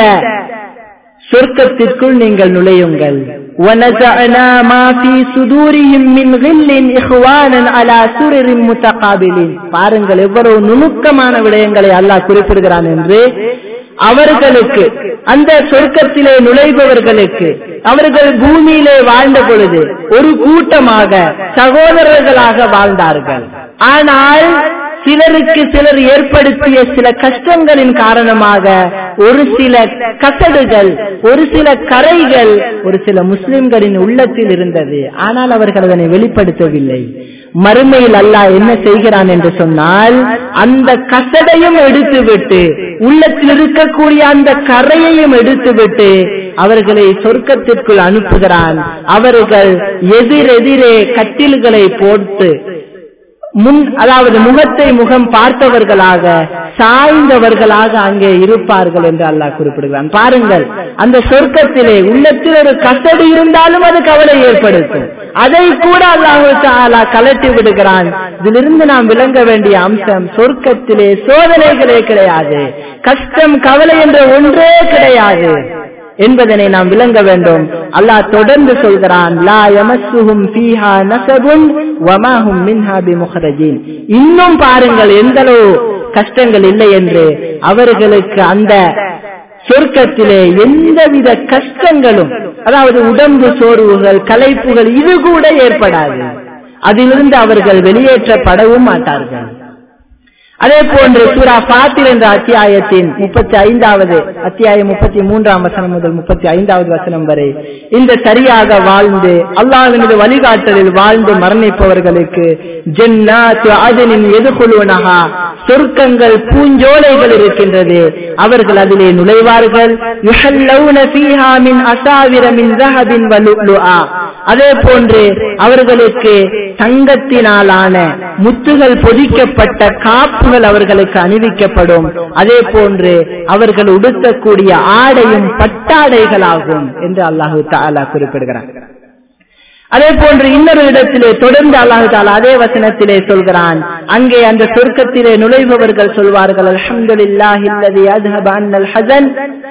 சொர்க்கத்திற்குள் நீங்கள் நுழையுங்கள் ونزعنا ما في صدورهم من غل إخوانا على سرر متقابلين பாருங்கள் எவ்வளவு நுணுக்கமான விடயங்களை அல்லாஹ் குறிப்பிடுகிறான் என்று அவர்களுக்கு அந்த சொர்க்கத்திலே நுழைபவர்களுக்கு அவர்கள் பூமியிலே வாழ்ந்த பொழுது ஒரு கூட்டமாக சகோதரர்களாக வாழ்ந்தார்கள் ஆனால் சிலருக்கு சிலர் ஏற்படுத்திய சில கஷ்டங்களின் காரணமாக ஒரு சில கசடுகள் ஒரு சில கரைகள் ஒரு சில முஸ்லிம்களின் உள்ளத்தில் இருந்தது ஆனால் அவர்கள் அதனை வெளிப்படுத்தவில்லை மறுமையில் அல்லாஹ் என்ன செய்கிறான் என்று சொன்னால் அந்த கசடையும் எடுத்துவிட்டு உள்ளத்தில் இருக்கக்கூடிய அந்த கரையையும் எடுத்துவிட்டு அவர்களை சொர்க்கத்திற்குள் அனுப்புகிறான் அவர்கள் எதிரெதிரே கட்டில்களை போட்டு முன் அதாவது முகத்தை முகம் பார்த்தவர்களாக சாய்ந்தவர்களாக அங்கே இருப்பார்கள் என்று அல்லாஹ் குறிப்பிடுகிறான் பாருங்கள் அந்த சொர்க்கத்திலே உள்ளத்தில் ஒரு கசடு இருந்தாலும் அது கவலை ஏற்படுத்தும் அதை கூட அல்லாஹு தாலா கலட்டி விடுகிறான் இதிலிருந்து நாம் விளங்க வேண்டிய அம்சம் சொர்க்கத்திலே சோதனைகளே கிடையாது கஷ்டம் கவலை என்ற ஒன்றே கிடையாது என்பதனை நாம் விளங்க வேண்டும் அல்லாஹ் தொடர்ந்து சொல்கிறான் லா யமஸ்ஸுஹும் ஃபீஹா நஸபுன் வமா ஹும் மின்ஹா பிமுஹ்ரஜீன் இன்னும் பாருங்கள் எந்த அளவு கஷ்டங்கள் இல்லை என்று அவர்களுக்கு அந்த சொர்க்கத்திலே எந்தவித கஷ்டங்களும் அதாவது உடம்பு சோர்வுகள் கலைப்புகள் இது கூட ஏற்படாது அதிலிருந்து அவர்கள் வெளியேற்றப்படவும் மாட்டார்கள் அதே போன்று சூரா பாத்தில் என்ற அத்தியாயத்தின் முப்பத்தி ஐந்தாவது அத்தியாயம் முப்பத்தி மூன்றாம் வசனம் முதல் முப்பத்தி ஐந்தாவது வசனம் வரை இந்த சரியாக வாழ்ந்து அல்லாஹினது வழிகாட்டலில் வாழ்ந்து மரணிப்பவர்களுக்கு ஜென்னாத்து அதனின் எதிர்கொள்வனகா சொர்க்கங்கள் பூஞ்சோலைகள் இருக்கின்றது அவர்கள் அதிலே நுழைவார்கள் அதே போன்று அவர்களுக்கு தங்கத்தினாலான முத்துகள் பொதிக்கப்பட்ட காப்புகள் அவர்களுக்கு அணிவிக்கப்படும் அதே போன்று அவர்கள் உடுத்தக்கூடிய ஆடையும் பட்டாடைகளாகும் என்று அல்லாஹு தாலா குறிப்பிடுகிறார் அதே போன்று இன்னொரு இடத்திலே தொடர்ந்து அல்லாஹு தாலா அதே வசனத்திலே சொல்கிறான் அங்கே அந்த சொர்க்கத்திலே நுழைபவர்கள் சொல்வார்கள் அல்ஹம்துலில்லாஹில்லதி அத்ஹப அன்னல் ஹஸன்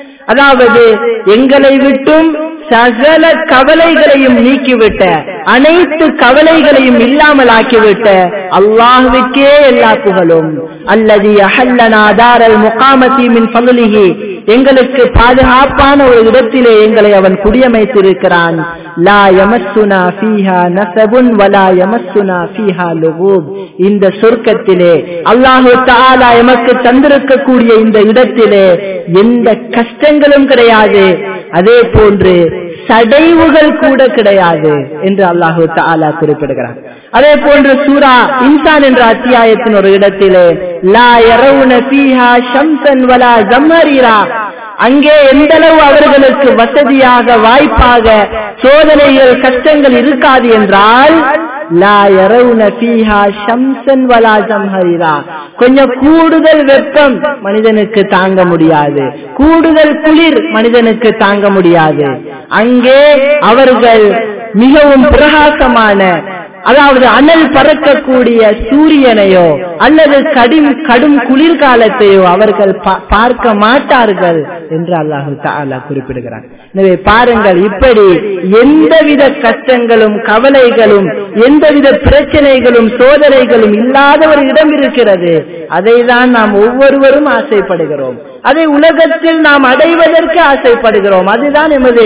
அதாவது எங்களை விட்டும் சகல கவலைகளையும் நீக்கிவிட்ட அனைத்து கவலைகளையும் இல்லாமல் ஆக்கிவிட்ட அல்லாஹுக்கே எல்லா புகழும் அல்லது அஹல்லனாதாரல் முகாமத்தி மின் பகுலிகி எங்களுக்கு பாதுகாப்பான ஒரு இடத்திலே எங்களை அவன் குடியமைத்திருக்கிறான் லா யமஸ்ஸுனா ஃபீஹா நஸபுன் வலா யமஸ்ஸுனா ஃபீஹா லுகூப் இந்த சொர்க்கத்திலே அல்லாஹு தஆலா எமக்கு தந்திருக்கக்கூடிய இந்த இடத்திலே எந்த கஷ்டங்களும் கிடையாது அதே போன்று சடைவுகள் கூட கிடையாது என்று அல்லாஹு தாலா குறிப்பிடுகிறார் அதே போன்று சூரா இன்சான் என்ற அத்தியாயத்தின் ஒரு இடத்திலே லா யரவுன ஃபீஹா ஷம்சன் வலா ஜம்மரீரா அங்கே எந்த அளவு அவர்களுக்கு வசதியாக வாய்ப்பாக சோதனைகள் கஷ்டங்கள் இருக்காது என்றால் லா யரவுன ஃபீஹா ஷம்சன் வலா ஜம்ஹரீரா கொஞ்சம் கூடுதல் வெப்பம் மனிதனுக்கு தாங்க முடியாது கூடுதல் குளிர் மனிதனுக்கு தாங்க முடியாது அங்கே அவர்கள் மிகவும் பிரகாசமான அதாவது அனல் பறக்கக்கூடிய சூரியனையோ அல்லது கடும் கடும் குளிர்காலத்தையோ அவர்கள் பார்க்க மாட்டார்கள் என்று அல்லாஹு தாலா குறிப்பிடுகிறார் எனவே பாருங்கள் இப்படி எந்தவித கஷ்டங்களும் கவலைகளும் எந்தவித பிரச்சனைகளும் சோதனைகளும் இல்லாத ஒரு இடம் இருக்கிறது அதை தான் நாம் ஒவ்வொருவரும் ஆசைப்படுகிறோம் அதை உலகத்தில் நாம் அடைவதற்கு ஆசைப்படுகிறோம் அதுதான் எமது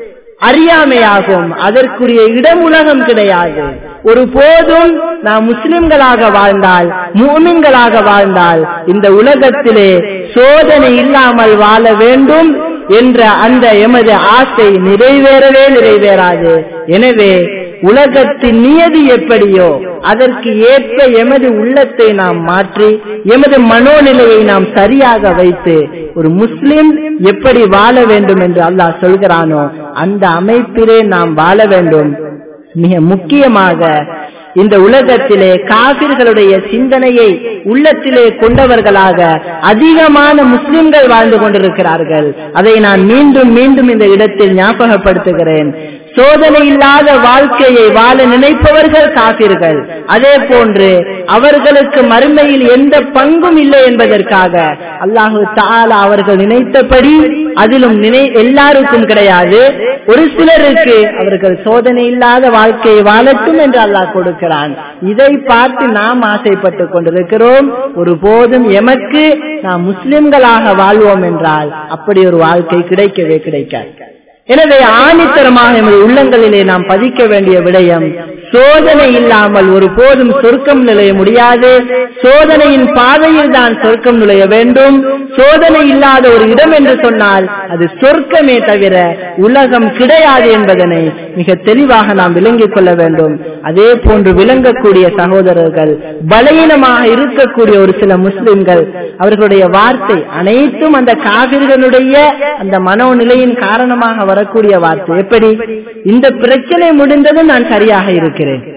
அறியாமையாகும் அதற்குரிய இடம் உலகம் கிடையாது ஒரு போதும் நாம் முஸ்லிம்களாக வாழ்ந்தால் மூமின்களாக வாழ்ந்தால் இந்த உலகத்திலே சோதனை இல்லாமல் வாழ வேண்டும் என்ற அந்த எமது ஆசை நிறைவேறவே நிறைவேறாது எனவே உலகத்தின் நியதி எப்படியோ அதற்கு ஏற்ப எமது உள்ளத்தை நாம் மாற்றி எமது மனோநிலையை நாம் சரியாக வைத்து ஒரு முஸ்லிம் எப்படி வாழ வேண்டும் என்று அல்லாஹ் சொல்கிறானோ அந்த அமைப்பிலே நாம் வாழ வேண்டும் மிக முக்கியமாக இந்த உலகத்திலே காபிர்களுடைய சிந்தனையை உள்ளத்திலே கொண்டவர்களாக அதிகமான முஸ்லிம்கள் வாழ்ந்து கொண்டிருக்கிறார்கள் அதை நான் மீண்டும் மீண்டும் இந்த இடத்தில் ஞாபகப்படுத்துகிறேன் சோதனை இல்லாத வாழ்க்கையை வாழ நினைப்பவர்கள் காப்பீர்கள் அதே போன்று அவர்களுக்கு மறுமையில் எந்த பங்கும் இல்லை என்பதற்காக அல்லாஹு தாலா அவர்கள் நினைத்தபடி அதிலும் நினை எல்லாருக்கும் கிடையாது ஒரு சிலருக்கு அவர்கள் சோதனை இல்லாத வாழ்க்கையை வாழட்டும் என்று அல்லாஹ் கொடுக்கிறான் இதை பார்த்து நாம் ஆசைப்பட்டு கொண்டிருக்கிறோம் ஒருபோதும் எமக்கு நாம் முஸ்லிம்களாக வாழ்வோம் என்றால் அப்படி ஒரு வாழ்க்கை கிடைக்கவே கிடைக்காது எனவே ஆணித்தரமாக எமது உள்ளங்களிலே நாம் பதிக்க வேண்டிய விடயம் சோதனை இல்லாமல் ஒரு போதும் சொர்க்கம் நுழைய முடியாது சோதனையின் பாதையில் தான் சொர்க்கம் நுழைய வேண்டும் சோதனை இல்லாத ஒரு இடம் என்று சொன்னால் அது சொர்க்கமே தவிர உலகம் கிடையாது என்பதனை மிக தெளிவாக நாம் விளங்கிக் கொள்ள வேண்டும் அதே போன்று விளங்கக்கூடிய சகோதரர்கள் பலவீனமாக இருக்கக்கூடிய ஒரு சில முஸ்லிம்கள் அவர்களுடைய வார்த்தை அனைத்தும் அந்த காவிர்களுடைய அந்த மனோநிலையின் காரணமாக வரக்கூடிய வார்த்தை எப்படி இந்த பிரச்சனை முடிந்ததும் நான் சரியாக இருக்கிறேன்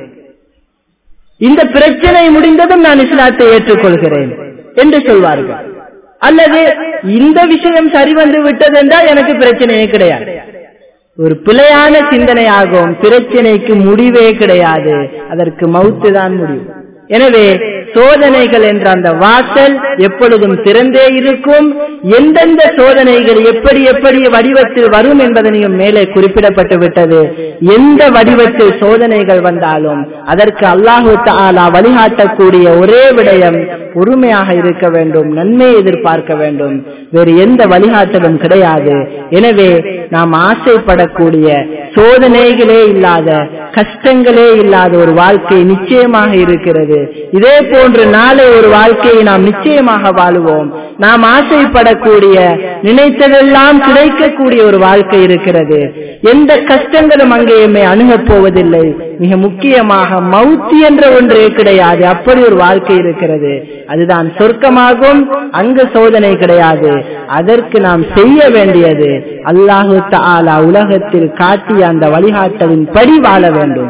இந்த பிரச்சனை முடிந்ததும் நான் இஸ்லாத்தை ஏற்றுக்கொள்கிறேன் என்று சொல்வார்கள் அல்லது இந்த விஷயம் சரி வந்து விட்டது என்றால் எனக்கு பிரச்சனையே கிடையாது ஒரு பிழையான சிந்தனையாகும் பிரச்சனைக்கு முடிவே கிடையாது அதற்கு மவுத்து தான் முடியும் எனவே சோதனைகள் என்ற அந்த வாசல் எப்பொழுதும் திறந்தே இருக்கும் எந்தெந்த சோதனைகள் எப்படி எப்படி வடிவத்தில் வரும் என்பதனையும் மேலே குறிப்பிடப்பட்டு விட்டது எந்த வடிவத்தில் சோதனைகள் வந்தாலும் அதற்கு அல்லாஹு தாலா வழிகாட்டக்கூடிய ஒரே விடயம் பொறுமையாக இருக்க வேண்டும் நன்மை எதிர்பார்க்க வேண்டும் வேறு எந்த வழிகாட்டலும் கிடையாது எனவே நாம் ஆசைப்படக்கூடிய சோதனைகளே இல்லாத கஷ்டங்களே இல்லாத ஒரு வாழ்க்கை நிச்சயமாக இருக்கிறது இதே போன்று நாளை ஒரு வாழ்க்கையை நாம் நிச்சயமாக வாழுவோம் நாம் ஆசைப்படக்கூடிய நினைத்ததெல்லாம் கிடைக்கக்கூடிய ஒரு வாழ்க்கை இருக்கிறது எந்த கஷ்டங்களும் அங்கே எம்மை அணுகப் போவதில்லை மிக முக்கியமாக மவுத்தி என்ற ஒன்றே கிடையாது அப்படி ஒரு வாழ்க்கை இருக்கிறது அதுதான் சொர்க்கமாகும் அங்கு சோதனை கிடையாது அதற்கு நாம் செய்ய வேண்டியது அல்லாஹு தாலா உலகத்தில் காட்டிய அந்த வழிகாட்டலின் படி வாழ வேண்டும்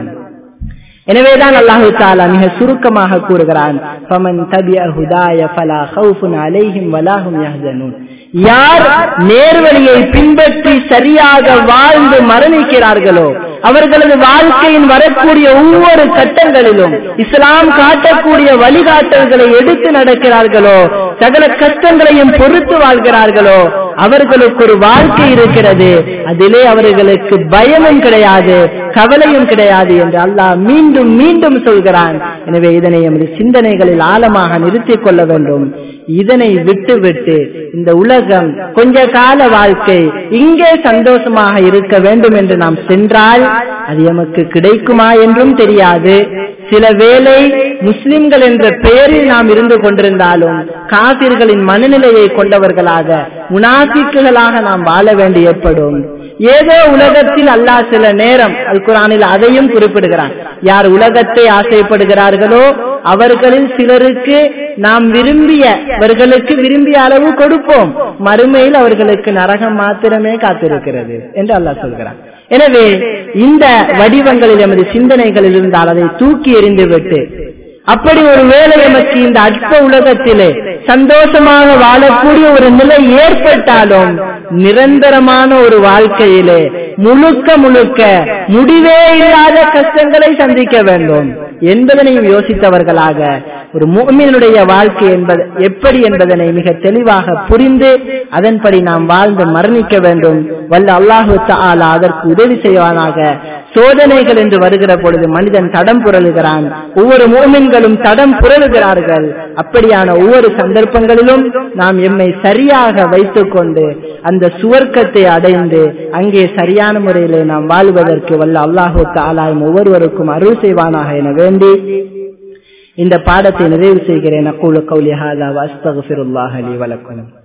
எனவேதான் அல்லாஹு தாலா மிக சுருக்கமாக கூறுகிறான் ஃபமன் தபிய ஹுதாய ஃபலா ஹவுஃபுன் அலைஹிம் வலாஹும் யஹ்சனூன் யார் நேர்வழியை பின்பற்றி சரியாக வாழ்ந்து மரணிக்கிறார்களோ அவர்களது வாழ்க்கையின் வரக்கூடிய ஒவ்வொரு கட்டங்களிலும் இஸ்லாம் காட்டக்கூடிய வழிகாட்டல்களை எடுத்து நடக்கிறார்களோ சகல கஷ்டங்களையும் பொறுத்து வாழ்கிறார்களோ அவர்களுக்கு ஒரு வாழ்க்கை இருக்கிறது அதிலே அவர்களுக்கு பயமும் கிடையாது கவலையும் கிடையாது என்று அல்லாஹ் மீண்டும் மீண்டும் சொல்கிறான் எனவே இதனை எமது சிந்தனைகளில் ஆழமாக நிறுத்திக் கொள்ள வேண்டும் இதனை விட்டு விட்டு இந்த உலகம் கொஞ்ச கால வாழ்க்கை இங்கே சந்தோஷமாக இருக்க வேண்டும் என்று நாம் சென்றால் அது எமக்கு கிடைக்குமா என்றும் தெரியாது சில வேளை முஸ்லிம்கள் என்ற பெயரில் நாம் இருந்து கொண்டிருந்தாலும் காபிர்களின் மனநிலையை கொண்டவர்களாக முனாஃபிக்குகளாக நாம் வாழ வேண்டி ஏற்படும் ஏதோ உலகத்தில் அல்லாஹ் சில நேரம் அல் குரானில் அதையும் குறிப்பிடுகிறான் யார் உலகத்தை ஆசைப்படுகிறார்களோ அவர்களில் சிலருக்கு நாம் விரும்பியவர்களுக்கு விரும்பிய அளவு கொடுப்போம் மறுமையில் அவர்களுக்கு நரகம் மாத்திரமே காத்திருக்கிறது என்று அல்லாஹ் சொல்கிறான் எனவே இந்த வடிவங்களில் எமது சிந்தனைகளில் இருந்தால் அதை தூக்கி எறிந்துவிட்டு அப்படி ஒரு வேலை எமக்கு இந்த அற்ப உலகத்திலே சந்தோஷமாக வாழக்கூடிய ஒரு நிலை ஏற்பட்டாலும் நிரந்தரமான ஒரு வாழ்க்கையிலே முழுக்க முழுக்க முடிவே இல்லாத கஷ்டங்களை சந்திக்க வேண்டும் என்பதனையும் யோசித்தவர்களாக ஒரு மூமியனுடைய வாழ்க்கை என்பது எப்படி என்பதனை மிக தெளிவாக புரிந்து அதன்படி நாம் வாழ்ந்து மரணிக்க வேண்டும் வல்ல அல்லாஹு தாலா அதற்கு உதவி செய்வானாக சோதனைகள் என்று வருகிற பொழுது மனிதன் தடம் புரளுகிறான் ஒவ்வொரு மூமின்களும் தடம் புரளுகிறார்கள் அப்படியான ஒவ்வொரு சந்தர்ப்பங்களிலும் நாம் எம்மை சரியாக வைத்துக் கொண்டு அந்த சுவர்க்கத்தை அடைந்து அங்கே சரியான முறையிலே நாம் வாழ்வதற்கு வல்ல அல்லாஹு தாலாயும் ஒவ்வொருவருக்கும் அருள் செய்வானாக என வேண்டி இந்த பாடத்தை நிறைவு செய்கிறேன் அக்கூல கௌலி ஹாதா வஸ்தகுஃபிருல்லாஹ் அலி வலக்குனம்